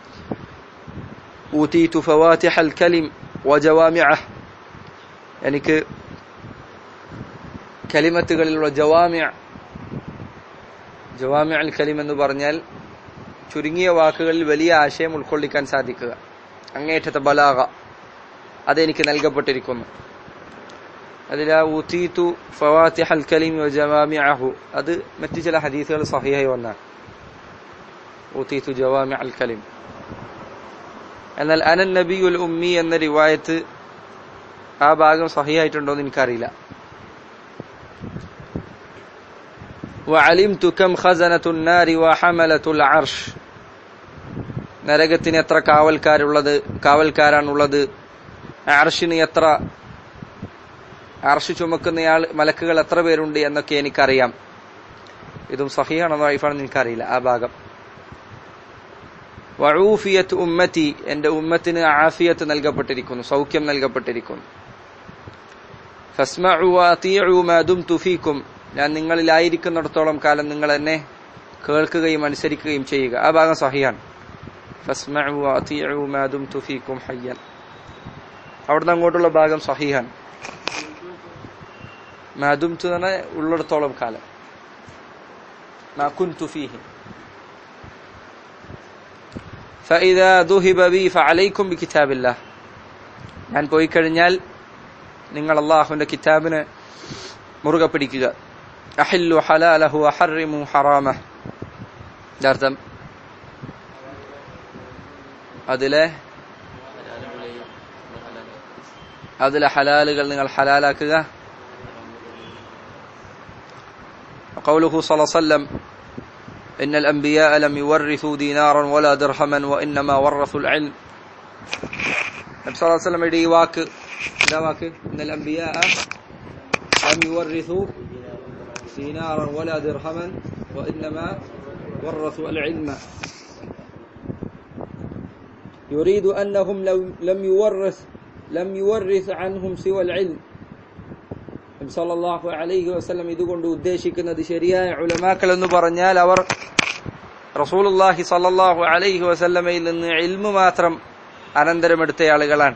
A: ഊതീതു ഫവാതിഹൽ കലിം വജവാമിഅഹ് എനിക്ക് കലിമത്തുകളിലുള്ള ജവാമിഅ ജവാമിഅൽ അൽ കലിം എന്ന് പറഞ്ഞാൽ ചുരുങ്ങിയ വാക്കുകളിൽ വലിയ ആശയം ഉൾക്കൊള്ളിക്കാൻ സാധിക്കുക അങ്ങേറ്റത്തെ ബലാഗ അതെനിക്ക് നൽകപ്പെട്ടിരിക്കുന്നു അതിൽ ആ ഊതീതു ഫവാതിഹൽ കലിം വജവാമിഅഹു അത് മറ്റു ചില ഹദീസുകൾ സഹിയായി ഒന്നാണ് ഊതീതു ജവാമി അൽ കലിം എന്നാൽ അനൻ നബിയുൽ ഉമ്മി എന്ന റിവായത്ത് ആ ഭാഗം സഹിയായിട്ടുണ്ടോ എന്ന് എനിക്കറിയില്ല وعلمت كم خزنة النار وحملة العرش നരകത്തിന് എത്ര കാവൽക്കാരുള്ളത് കാവൽക്കാരാണുള്ളത് അർഷിന് എത്ര അർഷ് ചുമക്കുന്നയാൾ മലക്കുകൾ എത്ര പേരുണ്ട് എന്നൊക്കെ എനിക്കറിയാം ഇതും സഹിയാണോ വൈഫാണെന്ന് എനിക്കറിയില്ല ആ ഭാഗം വഴൂഫിയത്ത് ഉമ്മത്തി എന്റെ ഉമ്മത്തിന് ആഫിയത്ത് നൽകപ്പെട്ടിരിക്കുന്നു സൗഖ്യം നൽകപ്പെട്ടിരിക്കുന്നു ഫസ്മഉ വഅതീഉ മാ ദുംതു ഫീക്കും ഞാൻ നിങ്ങളിലായിരിക്കുന്നിടത്തോളം കാലം നിങ്ങൾ എന്നെ കേൾക്കുകയും അനുസരിക്കുകയും ചെയ്യുക ആ ഭാഗം സഹിയാണ് ഫസ്മഉ വഅതീഉ മാ ദുംതു ഫീക്കും ഹയ്യൻ അവിടുന്ന് അങ്ങോട്ടുള്ള ഭാഗം സഹിഹാൻ മാ ദുംതു എന്ന് പറഞ്ഞാൽ ഉള്ളിടത്തോളം കാലം മാ കുൻതു ഫീഹി فإذا ذهب بي فعليكم بكتاب الله ഞാൻ പോയി കഴിഞ്ഞാൽ നിങ്ങൾ അള്ളാഹുവിന്റെ കിതാബിന് മുറുകെ പിടിക്കുക അഹില്ലു ഹലാലഹു അഹറിമു ഹറാമ അർത്ഥം അതിലെ അതിലെ ഹലാലുകൾ നിങ്ങൾ ഹലാലാക്കുക قوله صلى الله عليه وسلم إن الأنبياء لم يورثوا دينارا ولا درهما وإنما ورثوا العلم നബി സല്ലല്ലാഹു അലൈഹി വസല്ലമയുടെ ഈ വാക്ക് എന്താ വാക്ക് ഇന്നൽ അംബിയാ ലം യുവർരിസു ദീനാറൻ വലാ ദിർഹമൻ വഇന്നമാ ورثوا العلم يريد أنهم لو لم يورث لم يورث عنهم سوى العلم നബി സല്ലല്ലാഹു അലൈഹി വസല്ലം ഇതുകൊണ്ട് ഉദ്ദേശിക്കുന്നത് ശരിയായ ഉലമാക്കൾ എന്ന് പറഞ്ഞാൽ അവർ റസൂലുള്ളാഹി സല്ലല്ലാഹു അലൈഹി വസല്ലമയിൽ നിന്ന് ഇൽമു മാത്രം അനന്തരമെടുത്ത ആളുകളാണ്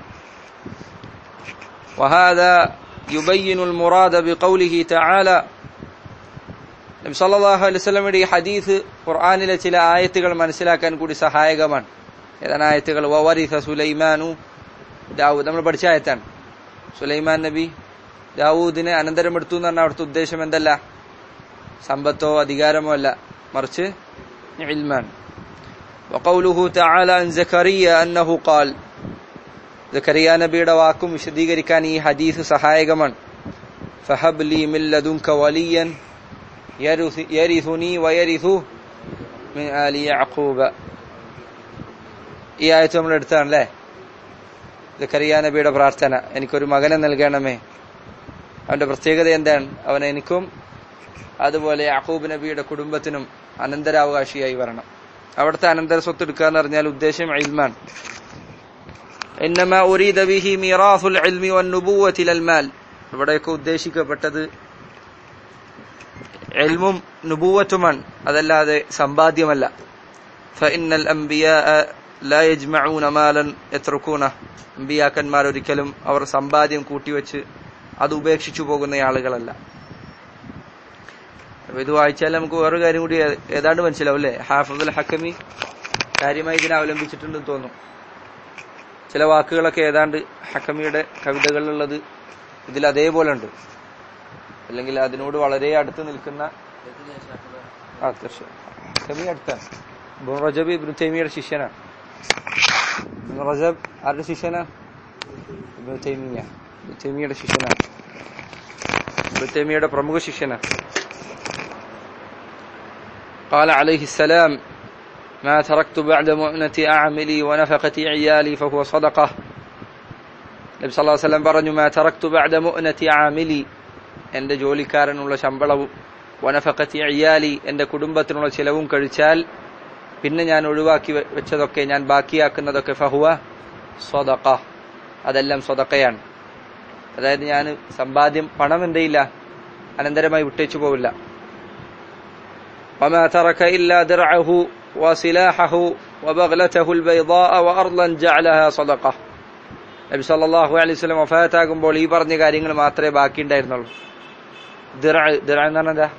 A: وهذا يبين المراد بقوله تعالى നബി സല്ലല്ലാഹു അലൈഹി വസല്ലമയുടെ ഈ ഹദീസ് ഖുർആനിലെ ചില ആയത്തുകൾ മനസ്സിലാക്കാൻ കൂടി സഹായകമാണ് ഏതാണ് ആയത്തുകൾ വവരിസ സുലൈമാനു ദാവൂദ് നമ്മൾ പഠിച്ച ആയത്താണ് സുലൈമാൻ നബി ദാവൂദിനെ അനന്തരമെടുത്തു എന്ന് പറഞ്ഞാൽ അവിടുത്തെ ഉദ്ദേശം എന്തല്ല സമ്പത്തോ അധികാരമോ അല്ല മറിച്ച് ഇൽമാൻ وقوله تعالى عن زكريا أنه قال زكريا നബിയുടെ വാക്കും വിശദീകരിക്കാൻ ഈ ഹദീസ് സഹായകമാണ് فهب لي من لدنك وليا يرث- يرثني ويرث من آل يعقوب ഈ ആയത്ത് നമ്മൾ എടുത്താണല്ലേ സക്കറിയ നബിയുടെ പ്രാർത്ഥന എനിക്കൊരു മകനെ നൽകണമേ അവന്റെ പ്രത്യേകത എന്താണ് അവൻ എനിക്കും അതുപോലെ യാക്കൂബ് നബിയുടെ കുടുംബത്തിനും അനന്തരാവകാശിയായി വരണം അവിടുത്തെ അനന്തര സ്വത്ത് എടുക്കുക എന്ന് പറഞ്ഞാൽ ഉദ്ദേശം ഇൽമാൻ إنما أريد به ميراث العلم والنبوة للمال ഇവിടെയൊക്കെ ഉദ്ദേശിക്കപ്പെട്ടത് എൽമും നുബൂവത്തുമാണ് അതല്ലാതെ സമ്പാദ്യമല്ല فإن الأنبياء لا يجمعون مالا يتركونه അമ്പിയാക്കന്മാർ ഒരിക്കലും അവർ സമ്പാദ്യം കൂട്ടിവെച്ച് അത് ഉപേക്ഷിച്ചു പോകുന്ന ആളുകളല്ല അപ്പൊ ഇത് വായിച്ചാൽ നമുക്ക് വേറൊരു കാര്യം കൂടി ഏ- ഏതാണ്ട് മനസ്സിലാവും അല്ലേ ഹാഫുൽ ഹക്കമി കാര്യമായി ഇതിനെ അവലംബിച്ചിട്ടുണ്ടെന്ന് തോന്നുന്നു ചില വാക്കുകളൊക്കെ ഏതാണ്ട് ഹക്കമിയുടെ കവിതകളിലുള്ളത് ഇതിൽ അതേപോലെ ഉണ്ട് അല്ലെങ്കിൽ അതിനോട് വളരെ അടുത്ത് നിൽക്കുന്ന ആ തീർച്ചയായും ഹക്കമി അടുത്താണ് ഇബ്നു റജബ് ഇബ്നു തൈമിയുടെ ശിഷ്യനാണ് ഇബ്നു റജബ് ആരുടെ ശിഷ്യനാണ് ഇബ്നു തൈമിയ ഇബ്നു തൈമിയുടെ ശിഷ്യനാണ് ഇബ്നു തൈമിയുടെ പ്രമുഖ ശിഷ്യനാണ് قال عليه السلام ما تركت بعد مؤنة أعملي ونفقة عيالي فهو صدقة നബി സല്ലല്ലാഹു അലൈഹി വസല്ലം പറഞ്ഞു മാ തറക്തു ബഅദ മുഅനതി ആമിലി എന്റെ ജോലിക്കാരനുള്ള ശമ്പളവും വനഫഖത്തി അയ്യാലി എന്റെ കുടുംബത്തിനുള്ള ചിലവും കഴിച്ചാൽ പിന്നെ ഞാൻ ഒഴിവാക്കി വെ- വെച്ചതൊക്കെ ഞാൻ ബാക്കിയാക്കുന്നതൊക്കെ ഫഹുവ സ്വതക്ക അതെല്ലാം സ്വതക്കയാണ് അതായത് ഞാൻ സമ്പാദ്യം പണം എന്തെയില്ല അനന്തരമായി വിട്ടേച്ചു പോവില്ല وما ترك إلا درعه وسلاحه وبغلته البيضاء وأرضا جعلها صدقة നബി സല്ലല്ലാഹു അലൈഹി വസല്ലം വഫാത്താകുമ്പോൾ ഈ പറഞ്ഞ കാര്യങ്ങൾ മാത്രമേ ബാക്കി ഉണ്ടായിരുന്നുള്ളൂ ദിറ ദിറ എന്ന് പറഞ്ഞാൽ എന്താ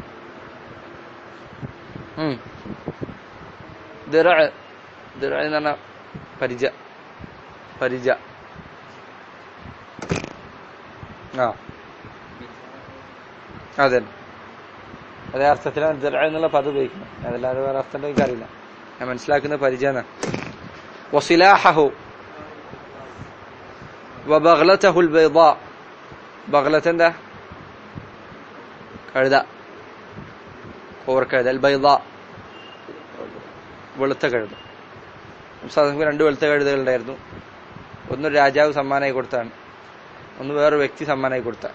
A: ഉം. ദിറ ദിറ എന്ന് പറഞ്ഞ പരിച പരിച ആ അതെ അതേ അർത്ഥത്തിലാണ് ദിറ എന്നുള്ള പദം ഉപയോഗിക്കുന്നത് അതല്ലാതെ വേറെ അർത്ഥം ഉണ്ടോ എനിക്കറിയില്ല ഞാൻ മനസ്സിലാക്കുന്ന പരിചയ വസിലാഹു وبغلته البيضاء بغلة ده കഴുത കോവർക്കഴുത البيضاء വെളുത്ത കഴുത സാധാരണ രണ്ട് വെളുത്ത കഴുതകളുണ്ടായിരുന്നു ഒന്ന് രാജാവ് സമ്മാനമായി കൊടുത്താണ് ഒന്ന് വേറെ വ്യക്തി സമ്മാനമായി കൊടുത്ത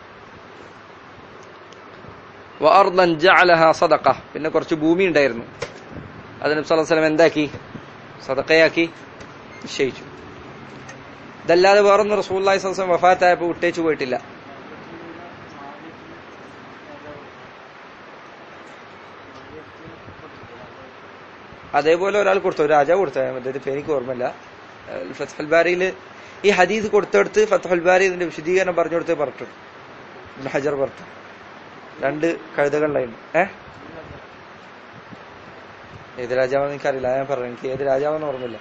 A: وأرضا جعلها صدقة പിന്നെ കുറച്ച് ഭൂമി ഉണ്ടായിരുന്നു അത് നബി സല്ലല്ലാഹു അലൈഹി വസല്ലം എന്താക്കി സദഖയാക്കി നിശ്ചയിച്ചു ഇതല്ലാതെ വേറൊന്നും റസൂല്ലായി സ്വസം വഫാത്തായപ്പോ വിട്ടേച്ചു പോയിട്ടില്ല അതേപോലെ ഒരാൾ കൊടുത്തു ഒരു രാജാവ് കൊടുത്ത അദ്ദേഹത്തെ പേരിക്ക് ഓർമ്മയില്ല അഹ് ഫത്ഹുൽ ബാരിയിൽ ഈ ഹദീസ് കൊടുത്തെടുത്ത് ഫത്ഹുൽ ബാരി ഇതിന്റെ വിശദീകരണം പറഞ്ഞു കൊടുത്ത് പറഞ്ഞു ഇബ്നു ഹജർ പറഞ്ഞു രണ്ട് കഴുതകളിലായിരുന്നു ഏ ഏത് രാജാവെന്ന് എനിക്കറിയില്ല ഞാൻ പറഞ്ഞു എനിക്ക് ഏത് രാജാവെന്ന് ഓർമ്മയില്ല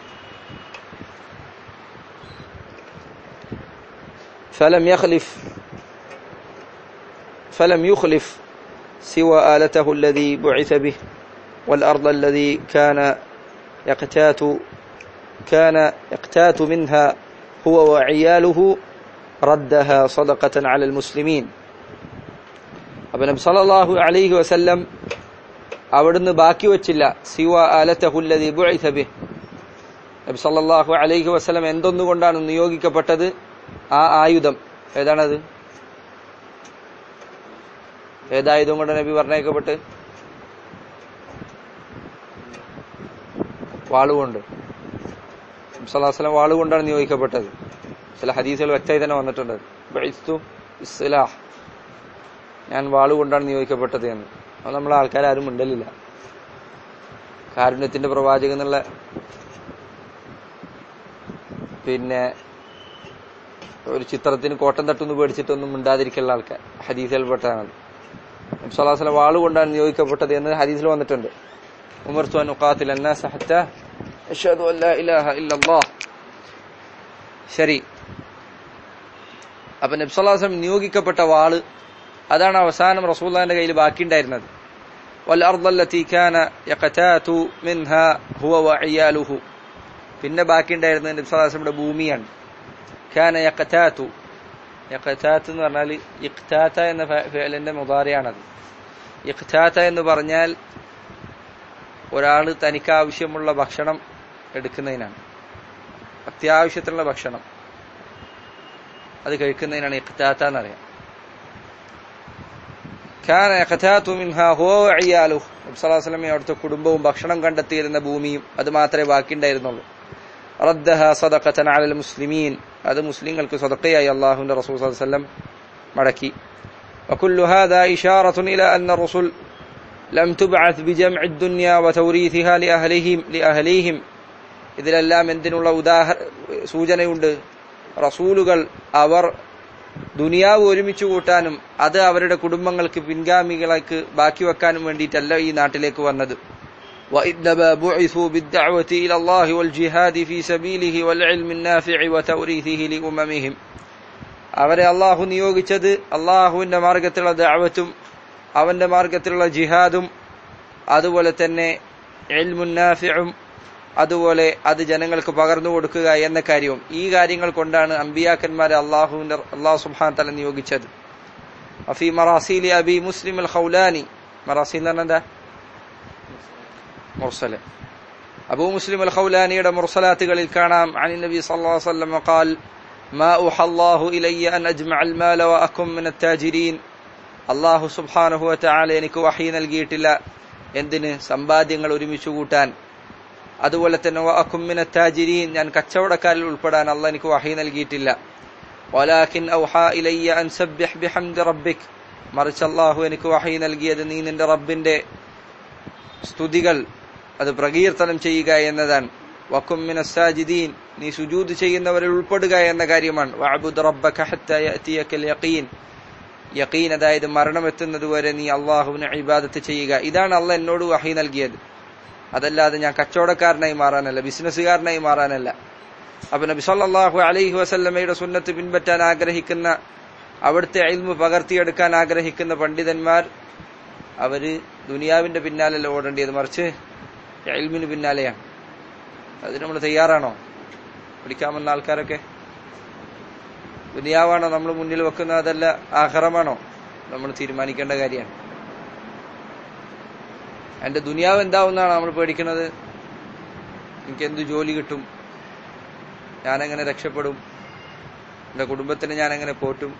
A: فلم يخلف فلم يخلف سوى آلته الذي بعث به والأرض الذي كان يقتات كان يقتات منها هو وعياله ردها صدقة على المسلمين അപ്പൊ നബി സല്ലല്ലാഹു അലൈഹി വസല്ലം അവിടുന്ന് ബാക്കി വച്ചില്ല സിവ ആലത്തഹുല്ലദി ബുഇസ ബിഹ് നബി സല്ലല്ലാഹു അലൈഹി വസല്ലം എന്തൊന്നുകൊണ്ടാണ് നിയോഗിക്കപ്പെട്ടത് ആ ആയുധം ഏതാണത് ഏതായുധം കൊണ്ട് നബി പറഞ്ഞേക്കപ്പെട്ട് വാളുകൊണ്ട് സലാഹുസ്ലാം വാളുകൊണ്ടാണ് നിയോഗിക്കപ്പെട്ടത് ചില ഹദീസുകൾ വ്യക്തമായി തന്നെ വന്നിട്ടുണ്ട് ബഇസ്തു ഇസ്ലാഹ് ഞാൻ വാളുകൊണ്ടാണ് നിയോഗിക്കപ്പെട്ടത് എന്ന് അത് നമ്മളെ ആൾക്കാരും മിണ്ടലില്ല കാരുണ്യത്തിന്റെ പ്രവാചകൻ എന്നുള്ള പിന്നെ ഒരു ചിത്രത്തിന് കോട്ടം തട്ടുന്ന് പേടിച്ചിട്ടൊന്നും മിണ്ടാതിരിക്കുന്ന ആൾക്കാർ ഹദീസിൽപ്പെട്ടാണ് സലാഹുസ്ലാം വാളുകൊണ്ടാണ് നിയോഗിക്കപ്പെട്ടത് എന്ന് ഹദീസിൽ വന്നിട്ടുണ്ട് ഉമർ സുൻ ഉഖാത്തിൽ അന്നാസ് ഹത്ത അഷ്ഹദു അല്ലാ ഇലാഹ ഇല്ലല്ലാഹ് ശരി അപ്പൊ നബ്സല്ലാസ്ലം നിയോഗിക്കപ്പെട്ട വാള് അതാണ് അവസാനം റസൂല്ലാന്റെ കയ്യിൽ ബാക്കിയുണ്ടായിരുന്നത് പിന്നെ ബാക്കിയുണ്ടായിരുന്നത് നബ്സല്ലാസ്ലമിന്റെ ഭൂമിയാണ് ഖാന യക്കറ്റാത്തു യക്കറ്റാത്ത് എന്ന് പറഞ്ഞാൽ ഇഖ്താത്ത എന്ന ഫേലിന്റെ മുതാരയാണത് ഇഖ്താത്ത എന്ന് പറഞ്ഞാൽ ഒരാൾ തനിക്ക് ആവശ്യമുള്ള ഭക്ഷണം എടുക്കുന്നതിനാണ് അത്യാവശ്യത്തിനുള്ള ഭക്ഷണം അത് കഴിക്കുന്നതിനാണ് ഇഖ്താത്ത എന്നറിയാം ഖാന യഖതാതു മിൻഹാ ഹുവ വഇയാലുഹു നബി സല്ലല്ലാഹു അലൈഹി വസല്ലം അവിടുത്തെ കുടുംബവും ഭക്ഷണം കണ്ടെത്തിയിരുന്ന ഭൂമിയും അത് മാത്രമേ ബാക്കിയുണ്ടായിരുന്നുള്ളൂ റദ്ദഹ സദഖതൻ അലൽ മുസ്ലിമീൻ അത് മുസ്ലിങ്ങൾക്ക് സദഖയായി അല്ലാഹുവിന്റെ റസൂൽ സല്ലല്ലാഹു അലൈഹി വസല്ലം മടക്കി وكل هذا إشارة إلى أن الرسل لم تبعث بجمع الدنيا وتوريثها لأهلهم لأهليهم ഇതിലെല്ലാം എന്തിനുള്ള ഉദാഹര സൂചനയുണ്ട് റസൂലുകൾ അവർ ദുനിയാവ് ഒരുമിച്ച് കൂട്ടാനും അത് അവരുടെ കുടുംബങ്ങൾക്ക് പിൻഗാമികൾക്ക് ബാക്കി വെക്കാനും വേണ്ടിയിട്ടല്ല ഈ നാട്ടിലേക്ക് വന്നത് وإنما بعثوا بالدعوة إلى الله والجهاد في سبيله والعلم النافع وتوريثه لأممهم അവരെ അള്ളാഹു നിയോഗിച്ചത് അള്ളാഹുവിന്റെ മാർഗത്തിലുള്ള ദാവത്തും അവന്റെ മാർഗത്തിലുള്ള ജിഹാദും അതുപോലെ തന്നെ എൽമുന്നാഫിയും അതുപോലെ അത് ജനങ്ങൾക്ക് പകർന്നു കൊടുക്കുക എന്ന കാര്യവും ഈ കാര്യങ്ങൾ കൊണ്ടാണ് അമ്പിയാക്കന്മാരെ അള്ളാഹുവിന്റെ അള്ളാഹു സുബാൻ തല നിയോഗിച്ചത് അഫി മറാസീലി അബി മുസ്ലിം അൽ ഖൗലാനി മറാസീൽ എന്ന് എന്താ മുർസല അബൂ മുസ്ലിം അൽ ഖൗലാനിയുടെ മുർസലാത്തുകളിൽ കാണാം അനി നബി സല്ലല്ലാഹു അലൈഹി വസല്ലം ഖാൽ ما أوحى الله إلي أن أجمع المال وأكن من التاجرين അള്ളാഹു സുബ്ഹാനഹു വതആല എനിക്ക് വഹി നൽകിയിട്ടില്ല എന്തിന് സമ്പാദ്യങ്ങൾ ഒരുമിച്ച് കൂട്ടാൻ അതുപോലെ തന്നെ അക്കുമ്മിന താജിരീൻ ഞാൻ കച്ചവടക്കാരിൽ ഉൾപ്പെടാൻ അല്ല എനിക്ക് വഹി നൽകിയിട്ടില്ല വലാഖിൻ ഔഹാ ഇലയ്യ അൻ സബ്ബിഹ് ബിഹംദി റബ്ബിക് മറിച്ച് അള്ളാഹു എനിക്ക് വഹി നൽകിയത് നീ നിന്റെ റബ്ബിന്റെ സ്തുതികൾ അത് പ്രകീർത്തനം ചെയ്യുക എന്നതാണ് വക്കുമ്മിന സാജിദീൻ നീ സുജൂദ് ചെയ്യുന്നവരിൽ ഉൾപ്പെടുക എന്ന കാര്യമാണ് വഅബുദ് റബ്ബക ഹത്താ യഅതിയകൽ യഖീൻ യഖീൻ അതായത് മരണം എത്തുന്നത് വരെ നീ അള്ളാഹുവിനെ ഇബാദത്ത് ചെയ്യുക ഇതാണ് അള്ള എന്നോട് വഹി നൽകിയത് അതല്ലാതെ ഞാൻ കച്ചവടക്കാരനായി മാറാനല്ല ബിസിനസ്സുകാരനായി മാറാനല്ല അപ്പൊ നബി സല്ലല്ലാഹു അലൈഹി വസല്ലമയുടെ സുന്നത്ത് പിൻപറ്റാൻ ആഗ്രഹിക്കുന്ന അവിടുത്തെ ഇൽമു പകർത്തിയെടുക്കാൻ ആഗ്രഹിക്കുന്ന പണ്ഡിതന്മാർ അവര് ദുനിയാവിന്റെ പിന്നാലല്ല ഓടേണ്ടത് മറിച്ച് ഇൽമിന് പിന്നാലെയാണ് അതിന് നമ്മൾ തയ്യാറാണോ പിടിക്കാമെന്ന ആൾക്കാരൊക്കെ ദുനിയാവാണോ നമ്മൾ മുന്നിൽ വെക്കുന്നത് അതല്ല ആഹ്റമാണോ നമ്മൾ തീരുമാനിക്കേണ്ട കാര്യമാണ് എന്റെ ദുനിയാവ് എന്താവുന്നാണ് നമ്മൾ പേടിക്കുന്നത് എനിക്ക് എന്ത് ജോലി കിട്ടും ഞാനെങ്ങനെ രക്ഷപ്പെടും എന്റെ കുടുംബത്തിന് ഞാൻ എങ്ങനെ പോറ്റും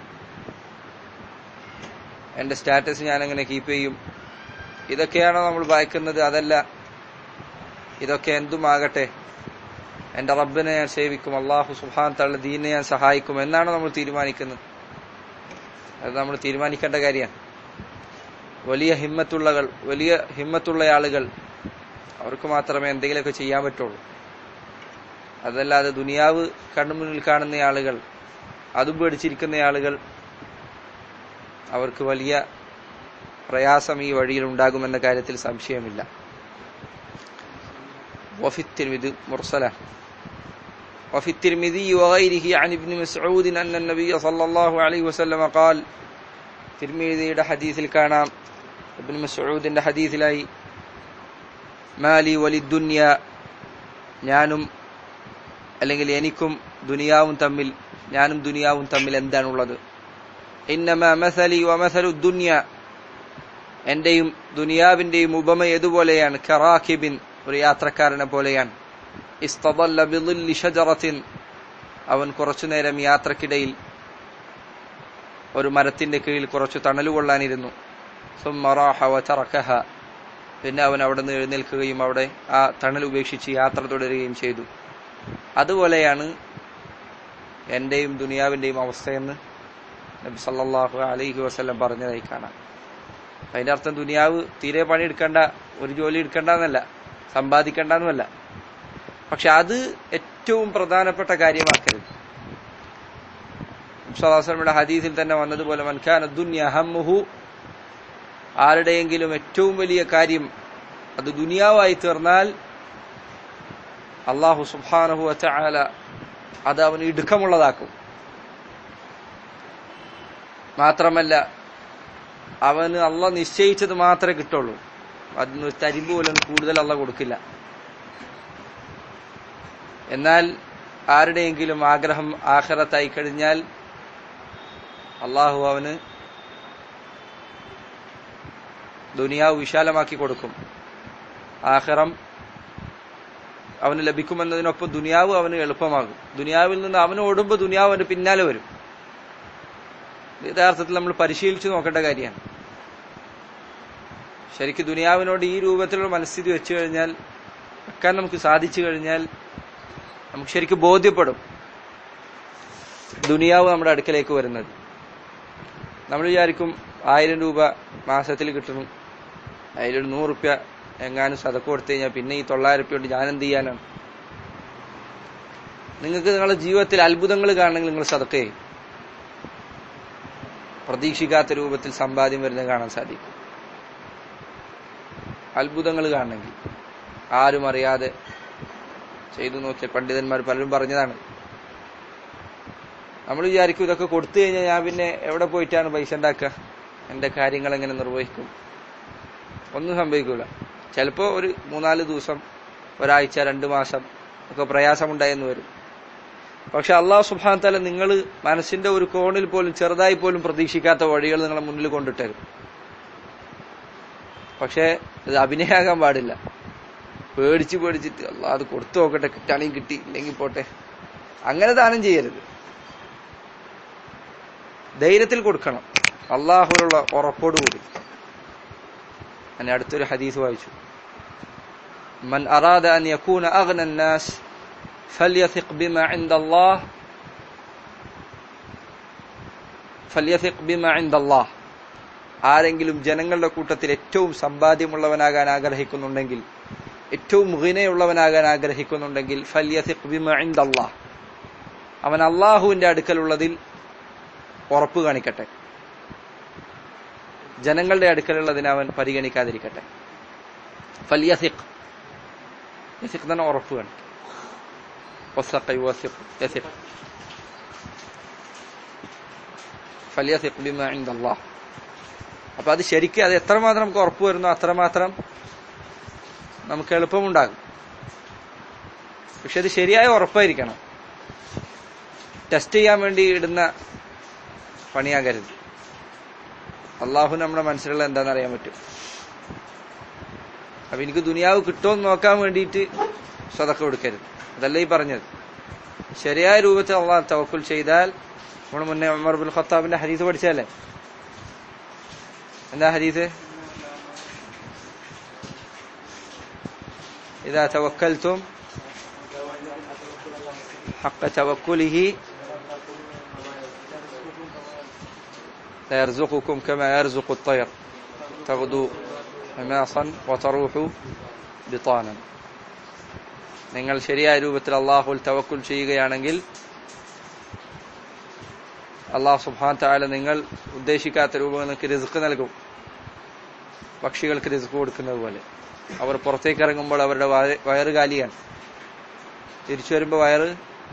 A: എന്റെ സ്റ്റാറ്റസ് ഞാൻ എങ്ങനെ കീപ്പ് ചെയ്യും ഇതൊക്കെയാണോ നമ്മൾ ഭയക്കുന്നത് അതല്ല ഇതൊക്കെ എന്തുമാകട്ടെ എന്റെ റബ്ബിനെ ഞാൻ സേവിക്കും അള്ളാഹു സുഹാൻ തള്ള ദീനെ ഞാൻ സഹായിക്കും എന്നാണ് നമ്മൾ തീരുമാനിക്കുന്നത് അത് നമ്മൾ തീരുമാനിക്കേണ്ട കാര്യമാണ് വലിയ ഹിമ്മത്തുള്ളകൾ വലിയ ഹിമ്മത്തുള്ള ആളുകൾ അവർക്ക് മാത്രമേ എന്തെങ്കിലുമൊക്കെ ചെയ്യാൻ പറ്റുള്ളൂ അതല്ലാതെ ദുനിയാവ് കണ്ണുമുന്നിൽ കാണുന്ന ആളുകൾ അതും പേടിച്ചിരിക്കുന്ന ആളുകൾ അവർക്ക് വലിയ പ്രയാസം ഈ വഴിയിൽ ഉണ്ടാകുമെന്ന കാര്യത്തിൽ സംശയമില്ല وفي الترمذي مرسلة وفي الترمذي وغيره عن ابن مسعود أن النبي صلى الله عليه وسلم قال തിരുമേദിയുടെ ഹദീസിൽ കാണാം ഇബ്നു മസ്ഊദിന്റെ ഹദീസിലായി മാലി വലി ദുന്യ ഞാനും അല്ലെങ്കിൽ എനിക്കും ദുനിയാവും തമ്മിൽ ഞാനും ദുനിയാവും തമ്മിൽ എന്താണുള്ളത് ഇന്നമ മസലി വമസലു ദുന്യ എന്റെയും ദുനിയാവിന്റെയും ഉപമ ഏതുപോലെയാണ് കറാഖിബിൻ ഒരു യാത്രക്കാരനെ പോലെയാണ് ഇസ്തദല്ല ബിളില്ലി ഷജറത്തിൻ അവൻ കുറച്ചുനേരം യാത്രക്കിടയിൽ ഒരു മരത്തിന്റെ കീഴിൽ കുറച്ചു തണൽ കൊള്ളാനിരുന്നു സുമ്മറാഹ വതറക്കഹ പിന്നെ അവൻ അവിടെ നിന്ന് എഴുന്നേൽക്കുകയും അവിടെ ആ തണൽ ഉപേക്ഷിച്ച് യാത്ര തുടരുകയും ചെയ്തു അതുപോലെയാണ് എന്റെയും ദുനിയാവിന്റെയും അവസ്ഥയെന്ന് നബി സല്ലല്ലാഹു അലൈഹി വസല്ലം പറഞ്ഞതായി കാണാം അതിന്റെ അർത്ഥം ദുനിയാവ് തീരെ പണിയെടുക്കേണ്ട ഒരു ജോലി എടുക്കേണ്ട എന്നല്ല സമ്പാദിക്കേണ്ട എന്നുമല്ല പക്ഷെ അത് ഏറ്റവും പ്രധാനപ്പെട്ട കാര്യമാക്കരുത് നബിസ്വലാസ്ലമിയുടെ ഹദീസിൽ തന്നെ വന്നതുപോലെ മൻഖാൻ ദുന്യ ഹമ്മുഹു ആരുടെയെങ്കിലും ഏറ്റവും വലിയ കാര്യം അത് ദുനിയാവായി തീർന്നാൽ അള്ളാഹു സുബാനഹു അല അത് അവന് ഇടുക്കമുള്ളതാക്കും മാത്രമല്ല അവന് അള്ള നിശ്ചയിച്ചത് മാത്രമേ കിട്ടുള്ളൂ അതിന് ഒരു തരിമ്പ് പോലും കൂടുതൽ അള്ള കൊടുക്കില്ല എന്നാൽ ആരുടെയെങ്കിലും ആഗ്രഹം ആഹ്റത്തായി കഴിഞ്ഞാൽ അള്ളാഹു അവന് ദുനിയാവ് വിശാലമാക്കി കൊടുക്കും ആഹ്റം അവന് ലഭിക്കുമെന്നതിനൊപ്പം ദുനിയാവ് അവന് എളുപ്പമാകും ദുനിയാവിൽ നിന്ന് അവന് ഓടുമ്പോൾ ദുനിയാവ് അവന്റെ പിന്നാലെ വരും യഥാർത്ഥത്തിൽ നമ്മൾ പരിശീലിച്ചു നോക്കേണ്ട കാര്യമാണ് ശരിക്കും ദുനിയാവിനോട് ഈ രൂപത്തിലുള്ള മനസ്ഥിതി വെച്ചു കഴിഞ്ഞാൽ വെക്കാൻ നമുക്ക് സാധിച്ചു കഴിഞ്ഞാൽ നമുക്ക് ശരിക്കും ബോധ്യപ്പെടും ദുനിയാവ് നമ്മുടെ അടുക്കലേക്ക് വരുന്നത് നമ്മൾ വിചാരിക്കും ആയിരം രൂപ മാസത്തിൽ കിട്ടണം അതിലൊരു നൂറ് റുപ്യ എങ്ങാനും സതക്ക് കൊടുത്തു കഴിഞ്ഞാൽ പിന്നെ ഈ തൊള്ളായിരം റുപ്യ കൊണ്ട് ഞാൻ എന്ത് ചെയ്യാനാണ് നിങ്ങൾക്ക് നിങ്ങളുടെ ജീവിതത്തിൽ അത്ഭുതങ്ങൾ കാണണമെങ്കിൽ നിങ്ങൾ സതക്ക് ചെയ്യും പ്രതീക്ഷിക്കാത്ത രൂപത്തിൽ സമ്പാദ്യം വരുന്നത് കാണാൻ സാധിക്കും അത്ഭുതങ്ങൾ കാണണമെങ്കിൽ ആരും അറിയാതെ ചെയ്തു നോക്കിയ പണ്ഡിതന്മാർ പലരും പറഞ്ഞതാണ് നമ്മൾ വിചാരിക്കും ഇതൊക്കെ കൊടുത്തു കഴിഞ്ഞാൽ ഞാൻ പിന്നെ എവിടെ പോയിട്ടാണ് പൈസ ഉണ്ടാക്കുക എന്റെ കാര്യങ്ങൾ എങ്ങനെ നിർവഹിക്കും ഒന്നും സംഭവിക്കൂല ചിലപ്പോ ഒരു മൂന്നാല് ദിവസം ഒരാഴ്ച രണ്ടു മാസം ഒക്കെ പ്രയാസമുണ്ടായെന്ന് വരും പക്ഷെ അള്ളാഹു സുബാൻ തല നിങ്ങൾ മനസ്സിന്റെ ഒരു കോണിൽ പോലും ചെറുതായി പോലും പ്രതീക്ഷിക്കാത്ത വഴികൾ നിങ്ങളെ മുന്നിൽ കൊണ്ടിട്ടരും പക്ഷെ ഇത് അഭിനയാകാൻ പാടില്ല പേടിച്ച് പേടിച്ചിട്ട് അല്ല അത് കൊടുത്തു നോക്കട്ടെ കിട്ടാണെങ്കിൽ കിട്ടി ഇല്ലെങ്കിൽ പോട്ടെ അങ്ങനെ ദാനം ചെയ്യരുത് ധൈര്യത്തിൽ കൊടുക്കണം അള്ളാഹുലുള്ള ഉറപ്പോടുകൂടി ഞാൻ അടുത്തൊരു ഹദീസ് വായിച്ചു മൻ അറാദ അൻ യകൂന അഗ്ന الناس فليثق بما عند الله فليثق بما عند الله ആരെങ്കിലും ജനങ്ങളുടെ കൂട്ടത്തിൽ ഏറ്റവും സമ്പാദ്യമുള്ളവനാകാൻ ആഗ്രഹിക്കുന്നുണ്ടെങ്കിൽ ഏറ്റവും മുഹിനയുള്ളവനാകാൻ ആഗ്രഹിക്കുന്നുണ്ടെങ്കിൽ ഫല്യസിഖ് ബിമ ഇൻദല്ലാഹ് അവൻ അള്ളാഹുവിന്റെ അടുക്കലുള്ളതിൽ ഉറപ്പ് കാണിക്കട്ടെ ജനങ്ങളുടെ അടുക്കലുള്ളതിനെ അവൻ പരിഗണിക്കാതിരിക്കട്ടെ ഫല്യസിഖ് യസിഖ് തന്നെ ഉറപ്പ് കാണിക്കും ഫല്യസിഖ് ബിമ ഇൻദല്ലാഹ് അപ്പൊ അത് ശരിക്കും അത് എത്രമാത്രം നമുക്ക് ഉറപ്പ് വരുന്നു അത്രമാത്രം നമുക്ക് എളുപ്പമുണ്ടാകും പക്ഷെ അത് ശരിയായ ഉറപ്പായിരിക്കണം ടെസ്റ്റ് ചെയ്യാൻ വേണ്ടി ഇടുന്ന പണിയാകരുത് അള്ളാഹു നമ്മുടെ മനസ്സിലുള്ള എന്താണെന്ന് അറിയാൻ പറ്റും അപ്പൊ എനിക്ക് ദുനിയാവ് കിട്ടുമെന്ന് നോക്കാൻ വേണ്ടിയിട്ട് സ്വതക്ക കൊടുക്കരുത് അതല്ല ഈ പറഞ്ഞത് ശരിയായ രൂപത്തിൽ അള്ളാഹ് തവക്കുൽ ചെയ്താൽ നമ്മൾ മുന്നേ ഉമർ ബുൽ ഖത്താബിന്റെ ഹരീത് പഠിച്ചല്ലേ എന്താ ഹരീത് إذا توكلتم حق توكله ليرزقكم كما يرزق الطير تغدو حماصا وتروح بطانا നിങ്ങൾ ശരിയായ രൂപത്തിൽ അള്ളാഹുൽ തവക്കുൽ ചെയ്യുകയാണെങ്കിൽ അള്ളാഹു സുബാൻ താല നിങ്ങൾ ഉദ്ദേശിക്കാത്ത രൂപം നിങ്ങൾക്ക് റിസ്ക് നൽകും പക്ഷികൾക്ക് റിസ്ക് കൊടുക്കുന്നത് പോലെ അവർ പുറത്തേക്ക് ഇറങ്ങുമ്പോൾ അവരുടെ വയറ് കാലിയാണ് തിരിച്ചു വരുമ്പോൾ വയറ്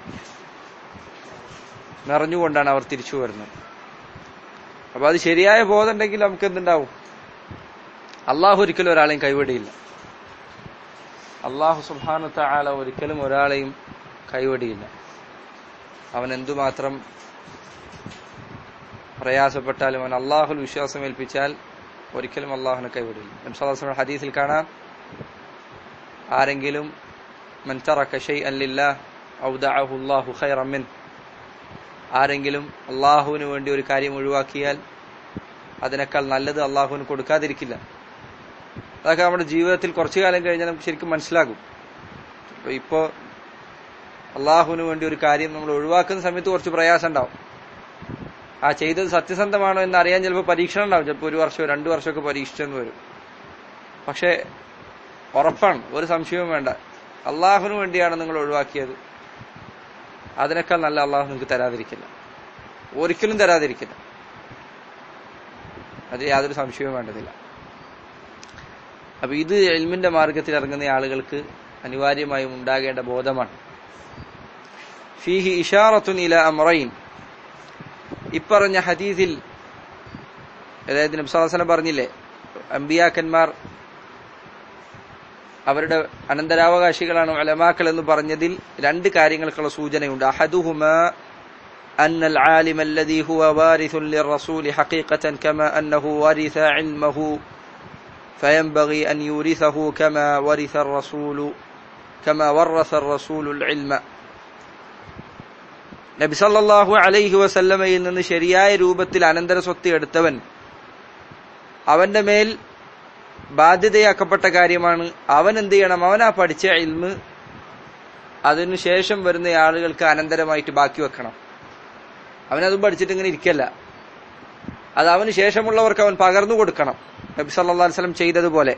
A: നിറഞ്ഞുകൊണ്ടാണ് അവർ തിരിച്ചു വരുന്നത് അപ്പൊ അത് ശരിയായ ബോധം ഉണ്ടെങ്കിൽ നമുക്ക് എന്തുണ്ടാവും അള്ളാഹു ഒരിക്കലും ഒരാളെയും കൈവിടിയില്ല അള്ളാഹു സുബാനത്ത ആല ഒരിക്കലും ഒരാളെയും കൈവിടിയില്ല അവൻ എന്തുമാത്രം പ്രയാസപ്പെട്ടാലും അവൻ അള്ളാഹുൽ വിശ്വാസം ഏൽപ്പിച്ചാൽ ഒരിക്കലും അള്ളാഹുനെ കൈവിടില്ല നബ്സാസ്ലം ഹദീസിൽ കാണാം ആരെങ്കിലും ആരെങ്കിലും അള്ളാഹുവിന് വേണ്ടി ഒരു കാര്യം ഒഴിവാക്കിയാൽ അതിനേക്കാൾ നല്ലത് അള്ളാഹുവിന് കൊടുക്കാതിരിക്കില്ല അതൊക്കെ നമ്മുടെ ജീവിതത്തിൽ കുറച്ചു കാലം കഴിഞ്ഞാൽ നമുക്ക് ശരിക്കും മനസ്സിലാകും അപ്പൊ ഇപ്പോ അള്ളാഹുവിന് വേണ്ടി ഒരു കാര്യം നമ്മൾ ഒഴിവാക്കുന്ന സമയത്ത് കുറച്ച് പ്രയാസം ഉണ്ടാവും ആ ചെയ്തത് സത്യസന്ധമാണോ എന്ന് അറിയാൻ ചിലപ്പോൾ പരീക്ഷണം ഉണ്ടാവും ചിലപ്പോൾ ഒരു വർഷമോ രണ്ടു വർഷമൊക്കെ പരീക്ഷിച്ചെന്ന് വരും പക്ഷെ ഉറപ്പാണ് ഒരു സംശയവും വേണ്ട അള്ളാഹുവിന് വേണ്ടിയാണ് നിങ്ങൾ ഒഴിവാക്കിയത് അതിനേക്കാൾ നല്ല അള്ളാഹു നിങ്ങൾക്ക് തരാതിരിക്കില്ല ഒരിക്കലും തരാതിരിക്കില്ല അത് യാതൊരു സംശയവും വേണ്ടതില്ല അപ്പൊ ഇത് എൽമിന്റെ മാർഗത്തിൽ ഇറങ്ങുന്ന ആളുകൾക്ക് അനിവാര്യമായും ഉണ്ടാകേണ്ട ബോധമാണ് ഫീഹി ഇഷാറത്തുൻ ഇല അമറൈൻ ഇപ്പറഞ്ഞ ഹദീസിൽ അതായത് നബ്സാസനം പറഞ്ഞില്ലേ അമ്പിയാക്കന്മാർ അവരുടെ അനന്തരാവകാശികളാണ് അലമാക്കൾ എന്ന് പറഞ്ഞതിൽ രണ്ട് കാര്യങ്ങൾക്കുള്ള സൂചനയുണ്ട് അഹദുഹുമ أن العالم الذي هو وارث للرسول حقيقة كما أنه ورث علمه فينبغي أن يورثه كما ورث الرسول كما ورث الرسول العلم നബി സല്ലല്ലാഹു അലൈഹി വസല്ലമയിൽ നിന്ന് ശരിയായ രൂപത്തിൽ അനന്തര സ്വത്ത് എടുത്തവൻ അവന്റെ മേൽ ബാധ്യതയാക്കപ്പെട്ട കാര്യമാണ് അവൻ എന്ത് ചെയ്യണം അവൻ ആ പഠിച്ച ഇൽമ് അതിനുശേഷം വരുന്ന ആളുകൾക്ക് അനന്തരമായിട്ട് ബാക്കി വെക്കണം അവനതും പഠിച്ചിട്ട് ഇങ്ങനെ ഇരിക്കല്ല അത് അവന് ശേഷമുള്ളവർക്ക് അവൻ പകർന്നു കൊടുക്കണം നബി സല്ലല്ലാഹു അലൈഹി വസല്ലം ചെയ്തതുപോലെ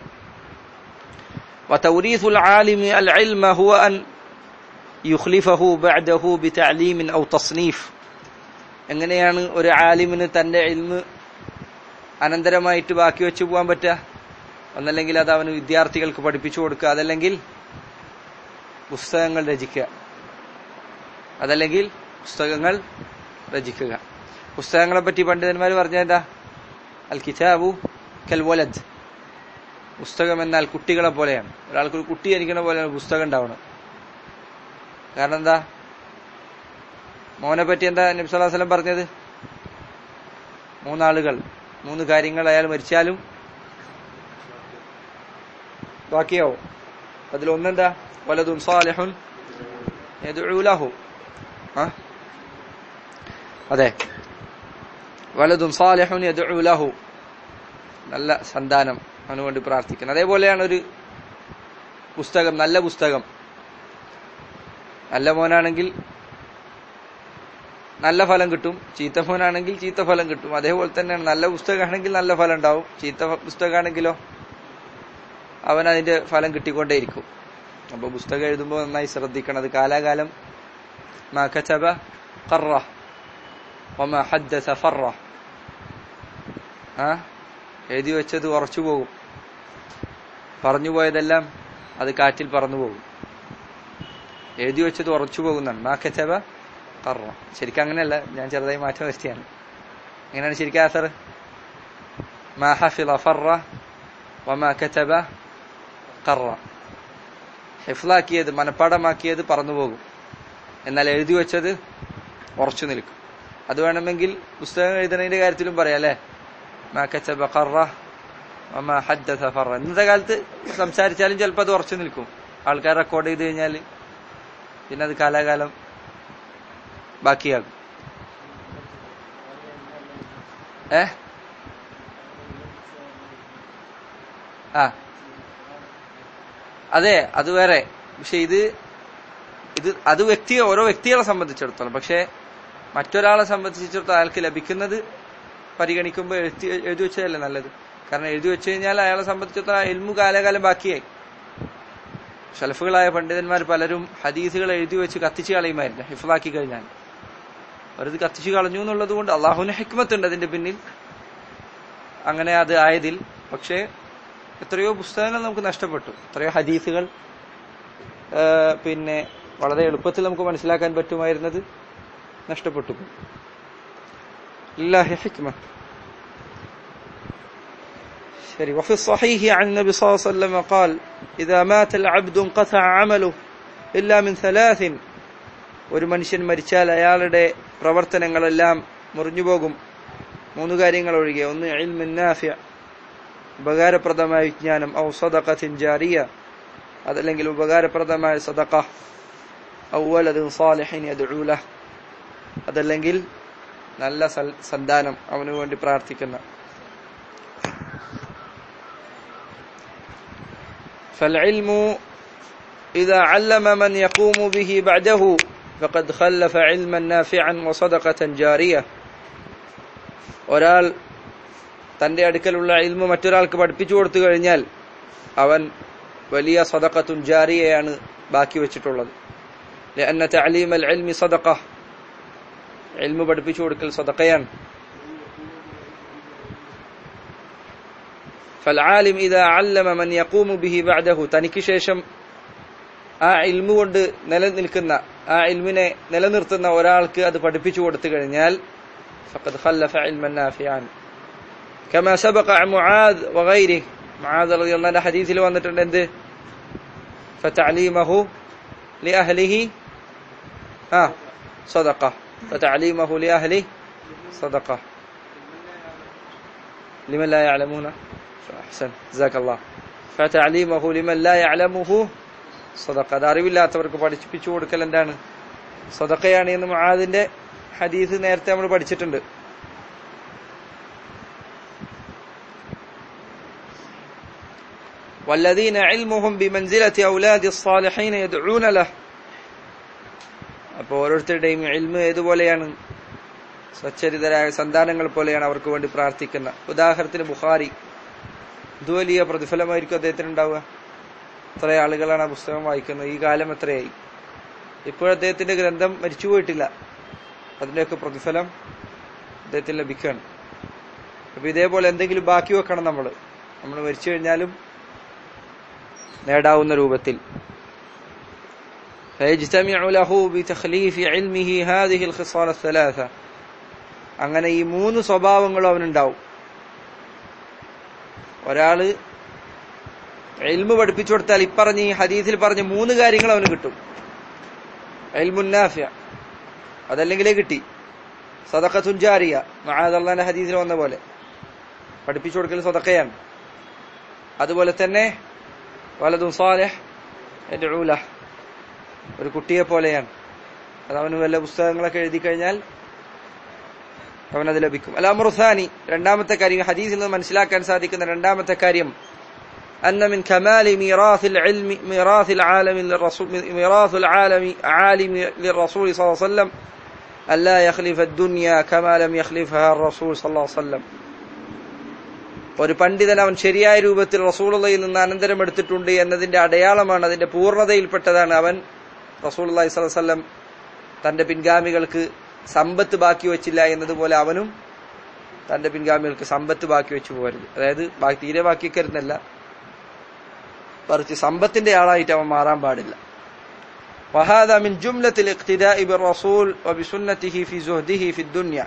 A: وتوريث العالم العلم هو أن യുഖ്ലിഫഹു ബഅദഹു ബിതഅലീമിൻ ഔ തസ്നീഫ് എങ്ങനെയാണ് ഒരു ആലിമിന് തന്റെ ഇൽമ് അനന്തരമായിട്ട് ബാക്കി വെച്ചു പോകാൻ പറ്റുക ഒന്നല്ലെങ്കിൽ അത് അവന് വിദ്യാർത്ഥികൾക്ക് പഠിപ്പിച്ചു കൊടുക്കുക അതല്ലെങ്കിൽ പുസ്തകങ്ങൾ രചിക്കുക അതല്ലെങ്കിൽ പുസ്തകങ്ങൾ രചിക്കുക പുസ്തകങ്ങളെ പറ്റി പണ്ഡിതന്മാർ പറഞ്ഞെന്താ അൽ കിതാബു കൽ വലദ് പുസ്തകം എന്നാൽ കുട്ടികളെ പോലെയാണ് ഒരാൾക്ക് ഒരു കുട്ടി ജനിക്കണ പോലെയാണ് പുസ്തകം ഉണ്ടാവണം കാരണം എന്താ മോനെ പറ്റി എന്താ നബി സല്ലല്ലാഹു അലൈഹി വസല്ലം പറഞ്ഞത് മൂന്നാളുകൾ മൂന്ന് കാര്യങ്ങൾ അയാൾ മരിച്ചാലും ബാക്കിയാവും അതിൽ ഒന്നെന്താ വലതുൻ സാലിഹുൻ യദ്ഉ ലഹു ആ അതെ വലതുൻ സാലിഹുൻ യദ്ഉ ലഹു നല്ല സന്താനം അവന് വേണ്ടി പ്രാർത്ഥിക്കണം അതേപോലെയാണ് ഒരു പുസ്തകം നല്ല പുസ്തകം നല്ല മോനാണെങ്കിൽ നല്ല ഫലം കിട്ടും ചീത്ത മോനാണെങ്കിൽ ചീത്ത ഫലം കിട്ടും അതേപോലെ തന്നെയാണ് നല്ല പുസ്തകമാണെങ്കിൽ നല്ല ഫലം ഉണ്ടാവും ചീത്ത പുസ്തകമാണെങ്കിലോ അവൻ അതിന്റെ ഫലം കിട്ടിക്കൊണ്ടേയിരിക്കും അപ്പൊ പുസ്തകം എഴുതുമ്പോൾ നന്നായി ശ്രദ്ധിക്കണം അത് കാലാകാലം മാ കച്ചബ ഖറ വമാ ഹദ്ദസ ഫറ ആ എഴുതി വെച്ചത് ഉറച്ചു പോകും പറഞ്ഞു പോയതെല്ലാം അത് കാറ്റിൽ പറന്നു പോകും എഴുതി വെച്ചത് ഉറച്ചു പോകുന്നതാണ് മാ കച്ചബ ഖറ ശരിക്കും അങ്ങനെയല്ല ഞാൻ ചെറുതായി മാറ്റം വരുത്തിയാണ് എങ്ങനെയാണ് ശരിക്കും ആസർ മാ ഹഫിള ഫറ വമാ കച്ചബ ഖറ ഹിഫ്ലാക്കിയത് മനപ്പാടമാക്കിയത് പറന്നു പോകും എന്നാൽ എഴുതി വെച്ചത് ഉറച്ചു നിൽക്കും അത് വേണമെങ്കിൽ പുസ്തകം എഴുതുന്നതിന്റെ കാര്യത്തിലും പറയാം അല്ലെ മാക്കച്ചബ ഖറ വമാ ഹദ്ദസ ഫറ ഇന്നത്തെ കാലത്ത് സംസാരിച്ചാലും ചിലപ്പോൾ അത് ഉറച്ചു നിൽക്കും ആൾക്കാർ റെക്കോർഡ് ചെയ്ത് കഴിഞ്ഞാൽ പിന്നെ അത് കാലാകാലം ബാക്കിയാകും ഏ ആ അതെ അത് വേറെ പക്ഷെ ഇത് ഇത് അത് വ്യക്തി ഓരോ വ്യക്തികളെ സംബന്ധിച്ചിടത്തോളം പക്ഷെ മറ്റൊരാളെ സംബന്ധിച്ചിടത്തോളം അയാൾക്ക് ലഭിക്കുന്നത് പരിഗണിക്കുമ്പോൾ എഴുതി എഴുതി വെച്ചതല്ലേ നല്ലത് കാരണം എഴുതി വെച്ച് കഴിഞ്ഞാൽ അയാളെ സംബന്ധിച്ചിടത്തോളം എൽമു കാലകാലം ബാക്കിയായി ഷലഫുകളായ പണ്ഡിതന്മാർ പലരും ഹദീസുകൾ എഴുതി വെച്ച് കത്തിച്ച് കളയുമായിരുന്നു ഹിഫാക്കി കഴിഞ്ഞാൽ അവരത് കത്തിച്ചു കളഞ്ഞു എന്നുള്ളത് കൊണ്ട് അള്ളാഹുവിന് ഹിക്മത്ത് ഉണ്ട് അതിന്റെ പിന്നിൽ അങ്ങനെ അത് ആയതിൽ പക്ഷേ എത്രയോ പുസ്തകങ്ങൾ നമുക്ക് നഷ്ടപ്പെട്ടു എത്രയോ ഹദീസുകൾ പിന്നെ വളരെ എളുപ്പത്തിൽ നമുക്ക് മനസ്സിലാക്കാൻ പറ്റുമായിരുന്നത് നഷ്ടപ്പെട്ടു ഇല്ലാഹി ഹിക്മ ശരി وفي الصحيح عن النبي صلى الله عليه وسلم قال إذا مات العبد انقطع عمله إلا من ثلاث ഒരു മനുഷ്യൻ മരിച്ചാൽ അയാളുടെ പ്രവർത്തനങ്ങളെല്ലാം മുറിഞ്ഞുപോകും മൂന്ന് കാര്യങ്ങൾ ഒഴികെ ഒന്ന് ഇൽമുൻ നാഫിയ ഉപകാരപ്രദമായ വിജ്ഞാനം ഔ സദഖത്തിൻ ജാരിയ അതല്ലെങ്കിൽ ഉപകാരപ്രദമായ സദഖ ഔ വലദിൻ സാലിഹിൻ യദ്ഉ ലഹ് അതല്ലെങ്കിൽ നല്ല സന്താനം അവന് വേണ്ടി പ്രാർത്ഥിക്കുന്ന فالعلم إذا علم من يقوم به بعده فقد خلف علما نافعا وصدقة جارية ഒരാൾ തന്റെ അടുക്കലുള്ള ഇൽമ മറ്റൊരാൾക്ക് പഠിപ്പിച്ചു കൊടുത്തു കഴിഞ്ഞാൽ അവൻ വലിയ സദഖത്തുൻ ജാരിയയാണ് ബാക്കി വെച്ചിട്ടുള്ളത് لأن تعليم العلم صدقة علم പഠിപ്പിച്ചു കൊടുക്കൽ സദഖയാണ് فالعالم إذا علم من يقوم به بعده തനിക്ക് ശേഷം ആ ഇൽമു കൊണ്ട് നിലനിൽക്കുന്ന ആ ഇൽമിനെ നിലനിർത്തുന്ന ഒരാൾക്ക് അത് പഠിപ്പിച്ചു കൊടുത്തു കഴിഞ്ഞാൽ فقد خلف علما نافعا كما سبق عن معاذ وغيره معاذ رضي الله عنه حديثിൽ വന്നിട്ടുണ്ട് എന്ത് فتعليمه لأهله آه صدقة فتعليمه لأهله صدقة لمن لا يعلمون أحسن جزاك الله فتعليمه لمن لا يعلمه صدقة അത് അറിവില്ലാത്തവർക്ക് പഠിപ്പിച്ചു കൊടുക്കൽ എന്താണ് സദക്കയാണ് എന്ന് മുആദിന്റെ ഹദീസ് നേരത്തെ നമ്മൾ പഠിച്ചിട്ടുണ്ട് والذين علمهم بمنزلة أولاد الصالحين يدعون له അപ്പോൾ ഓരോരുത്തരുടെയും ഇൽമ ഏതുപോലെയാണ് സച്ചരിതരായ സന്താനങ്ങൾ പോലെയാണ് അവർക്ക് വേണ്ടി പ്രാർത്ഥിക്കുന്ന ഉദാഹരണത്തിന് ബുഖാരി ഇത് വലിയ പ്രതിഫലമായിരിക്കും അദ്ദേഹത്തിന് ഉണ്ടാവുക എത്ര ആളുകളാണ് ആ പുസ്തകം വായിക്കുന്നത് ഈ കാലം എത്രയായി ഇപ്പോഴും അദ്ദേഹത്തിന്റെ ഗ്രന്ഥം മരിച്ചുപോയിട്ടില്ല അതിന്റെയൊക്കെ പ്രതിഫലം അദ്ദേഹത്തിന് ലഭിക്കുകയാണ് അപ്പൊ ഇതേപോലെ എന്തെങ്കിലും ബാക്കി വെക്കണം നമ്മൾ നമ്മൾ മരിച്ചു കഴിഞ്ഞാലും നേടാവുന്ന രൂപത്തിൽ فيجتمع له بتخليف علمه هذه الخصال الثلاثة അങ്ങനെ ഈ മൂന്ന് സ്വഭാവങ്ങളും അവനുണ്ടാവും ഒരാള് എൽമു പഠിപ്പിച്ചു കൊടുത്താൽ ഇപ്പറഞ്ഞ ഈ ഹദീസിൽ പറഞ്ഞ മൂന്ന് കാര്യങ്ങൾ അവന് കിട്ടും എൽമുന്നാഫ്യ അതല്ലെങ്കിലേ കിട്ടി സദക്ക തുഞ്ചാരിയ മഹാദല്ലാന്റെ ഹദീസിൽ വന്ന പോലെ പഠിപ്പിച്ചു കൊടുക്കൽ സദക്കയാണ് അതുപോലെ തന്നെ വലതും സാലെഹ് എന്റെ ഊല ഒരു കുട്ടിയെ പോലെയാണ് അത് അവന് വല്ല പുസ്തകങ്ങളൊക്കെ എഴുതി കഴിഞ്ഞാൽ അവനത് ലഭിക്കും അലാമുറുസാനി രണ്ടാമത്തെ കാര്യം ഹദീസിൽ നിന്ന് മനസ്സിലാക്കാൻ സാധിക്കുന്ന രണ്ടാമത്തെ കാര്യം أن من كمال ميراث العلم ميراث العالم للرسول ميراث العالم عالم للرسول صلى الله عليه وسلم أن لا يخلف الدنيا كما لم يخلفها الرسول صلى الله عليه وسلم ഒരു പണ്ഡിതൻ അവൻ ശരിയായ രൂപത്തിൽ റസൂളുള്ളയിൽ നിന്ന് അനന്തരം എടുത്തിട്ടുണ്ട് എന്നതിന്റെ അടയാളമാണ് അതിന്റെ പൂർണ്ണതയിൽപ്പെട്ടതാണ് അവൻ റസൂൽ അള്ളഹി സ്വലം തന്റെ പിൻഗാമികൾക്ക് സമ്പത്ത് ബാക്കി വെച്ചില്ല എന്നതുപോലെ അവനും തന്റെ പിൻഗാമികൾക്ക് സമ്പത്ത് ബാക്കി വെച്ചു പോകരുത് അതായത് തീരെ ബാക്കി വെക്കരുന്നല്ല മറിച്ച് സമ്പത്തിന്റെ ആളായിട്ട് അവൻ മാറാൻ പാടില്ല وهذا من جملة الاقتداء بالرسول وبسنته في زهده في الدنيا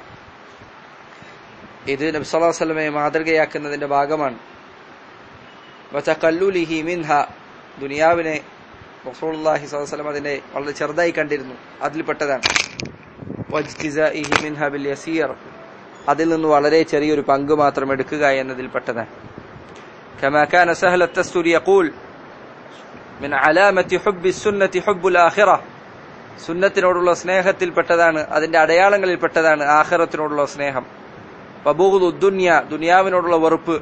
A: ഇത് നബി സല്ലല്ലാഹു അലൈഹി വസല്ലമയെ മാതൃകയാക്കുന്നതിന്റെ ഭാഗമാണ് വതഖല്ലുലിഹി മിൻഹ ദുനിയാവിനെ റസൂലുള്ളാഹി സ്വല്ലല്ലാഹു അലൈഹി വസല്ലം അതിനെ വളരെ ചെറുതായി കണ്ടിരുന്നു അതിൽപ്പെട്ടതാണ് വജ്തിസാഇഹി മിൻഹ ബിൽ യസീർ അതിൽ നിന്ന് വളരെ ചെറിയൊരു പങ്ക് മാത്രം എടുക്കുക എന്നതിൽപ്പെട്ടതാണ് كما كان سهل التستر يقول من علامة حب السنة حب الآخرة സുന്നത്തിനോടുള്ള സ്നേഹത്തിൽപ്പെട്ടതാണ് അതിന്റെ അടയാളങ്ങളിൽപ്പെട്ടതാണ് ആഖിറത്തിനോടുള്ള സ്നേഹം വബുഗ്ദു ദുനിയ ദുനിയാവിനോടുള്ള വെറുപ്പ്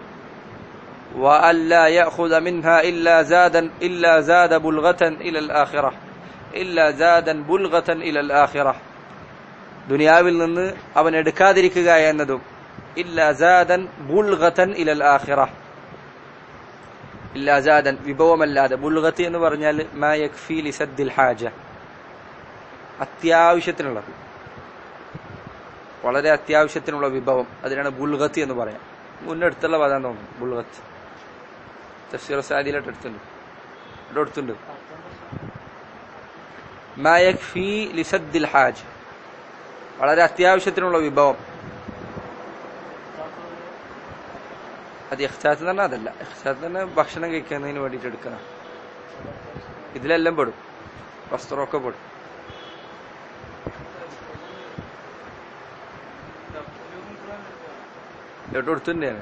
A: وألا يأخذ منها إلا زادا إلا زاد بلغة إلى الآخرة إلا زادا بلغة إلى الآخرة ദുനിയാവിൽ നിന്ന് അവൻ എടുക്കാതിരിക്കുക എന്നതും ഇല്ല ജാദൻ ബുൽഗതൻ ഇലൽ ആഖിറ ഇല്ല ജാദൻ വിഭവമല്ലാതെ ബുൽഗത്ത് എന്ന് പറഞ്ഞാൽ മാ യക്ഫി ലിസദ്ദിൽ ഹാജ അത്യാവശ്യത്തിനുള്ളത് വളരെ അത്യാവശ്യത്തിനുള്ള വിഭവം അതിനാണ് ബുൽഗത്ത് എന്ന് പറയാം മുന്നെടുത്തുള്ള പദം തോന്നുന്നു ബുൽഗത്ത് തഫ്സീർ സാദിയിലോട്ട് എടുത്തുണ്ട് ഇവിടെ എടുത്തുണ്ട് മാ യക്ഫി ലിസദ്ദിൽ ഹാജ വളരെ അത്യാവശ്യത്തിനുള്ള വിഭവം അത് ഇഖ്താത്ത് എന്ന് പറഞ്ഞാൽ അതല്ല ഇഖ്താത്ത് തന്നെ ഭക്ഷണം കഴിക്കുന്നതിന് വേണ്ടിയിട്ട് എടുക്കുന്ന ഇതിലെല്ലാം പെടും വസ്ത്രമൊക്കെ പെടും എവിടെ കൊടുത്തിട്ടുണ്ടാണ്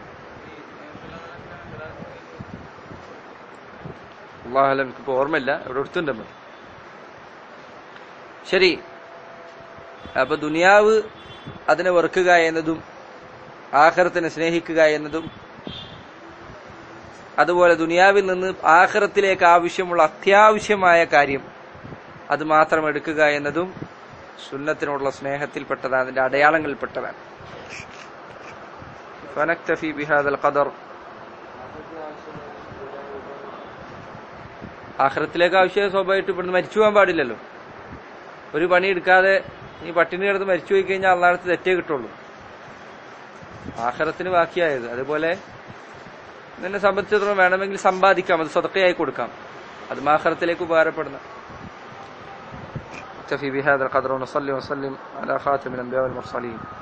A: അള്ളാഹല എനിക്കിപ്പോ ഓർമ്മയില്ല എവിടെ കൊടുത്തിട്ടുണ്ട് ശരി അപ്പൊ ദുനിയാവ് അതിനെ വെറുക്കുക എന്നതും ആഹാരത്തിനെ സ്നേഹിക്കുക എന്നതും അതുപോലെ ദുനിയാവിൽ നിന്ന് ആഖിറത്തിലേക്ക് ആവശ്യമുള്ള അത്യാവശ്യമായ കാര്യം അത് മാത്രം എടുക്കുക എന്നതും സുന്നത്തിനോടുള്ള സ്നേഹത്തിൽപ്പെട്ടതാണ് അതിന്റെ അടയാളങ്ങളിൽപ്പെട്ടതാണ് فنكتفي بهذا القدر ആഖിറത്തിലേക്ക് ആവശ്യം സ്വാഭാവികമായിട്ട് ഇവിടുന്ന് മരിച്ചു പോകാൻ പാടില്ലല്ലോ ഒരു പണി എടുക്കാതെ ഈ പട്ടിണി കിടന്ന് മരിച്ചു പോയി കഴിഞ്ഞാൽ അള്ളാഹത്ത് തെറ്റേ കിട്ടുള്ളൂ ആഖിറത്തിന് ബാക്കിയായത് അതുപോലെ നിന്നെ സംബന്ധിച്ചിടത്തോളം വേണമെങ്കിൽ സമ്പാദിക്കാം അത് സ്വതക്കയായി കൊടുക്കാം അത് ആഖിറത്തിലേക്ക് ഉപകാരപ്പെടുന്ന نكتفي بهذا القدر ونصلي وسلم على خاتم الأنبياء والمرسلين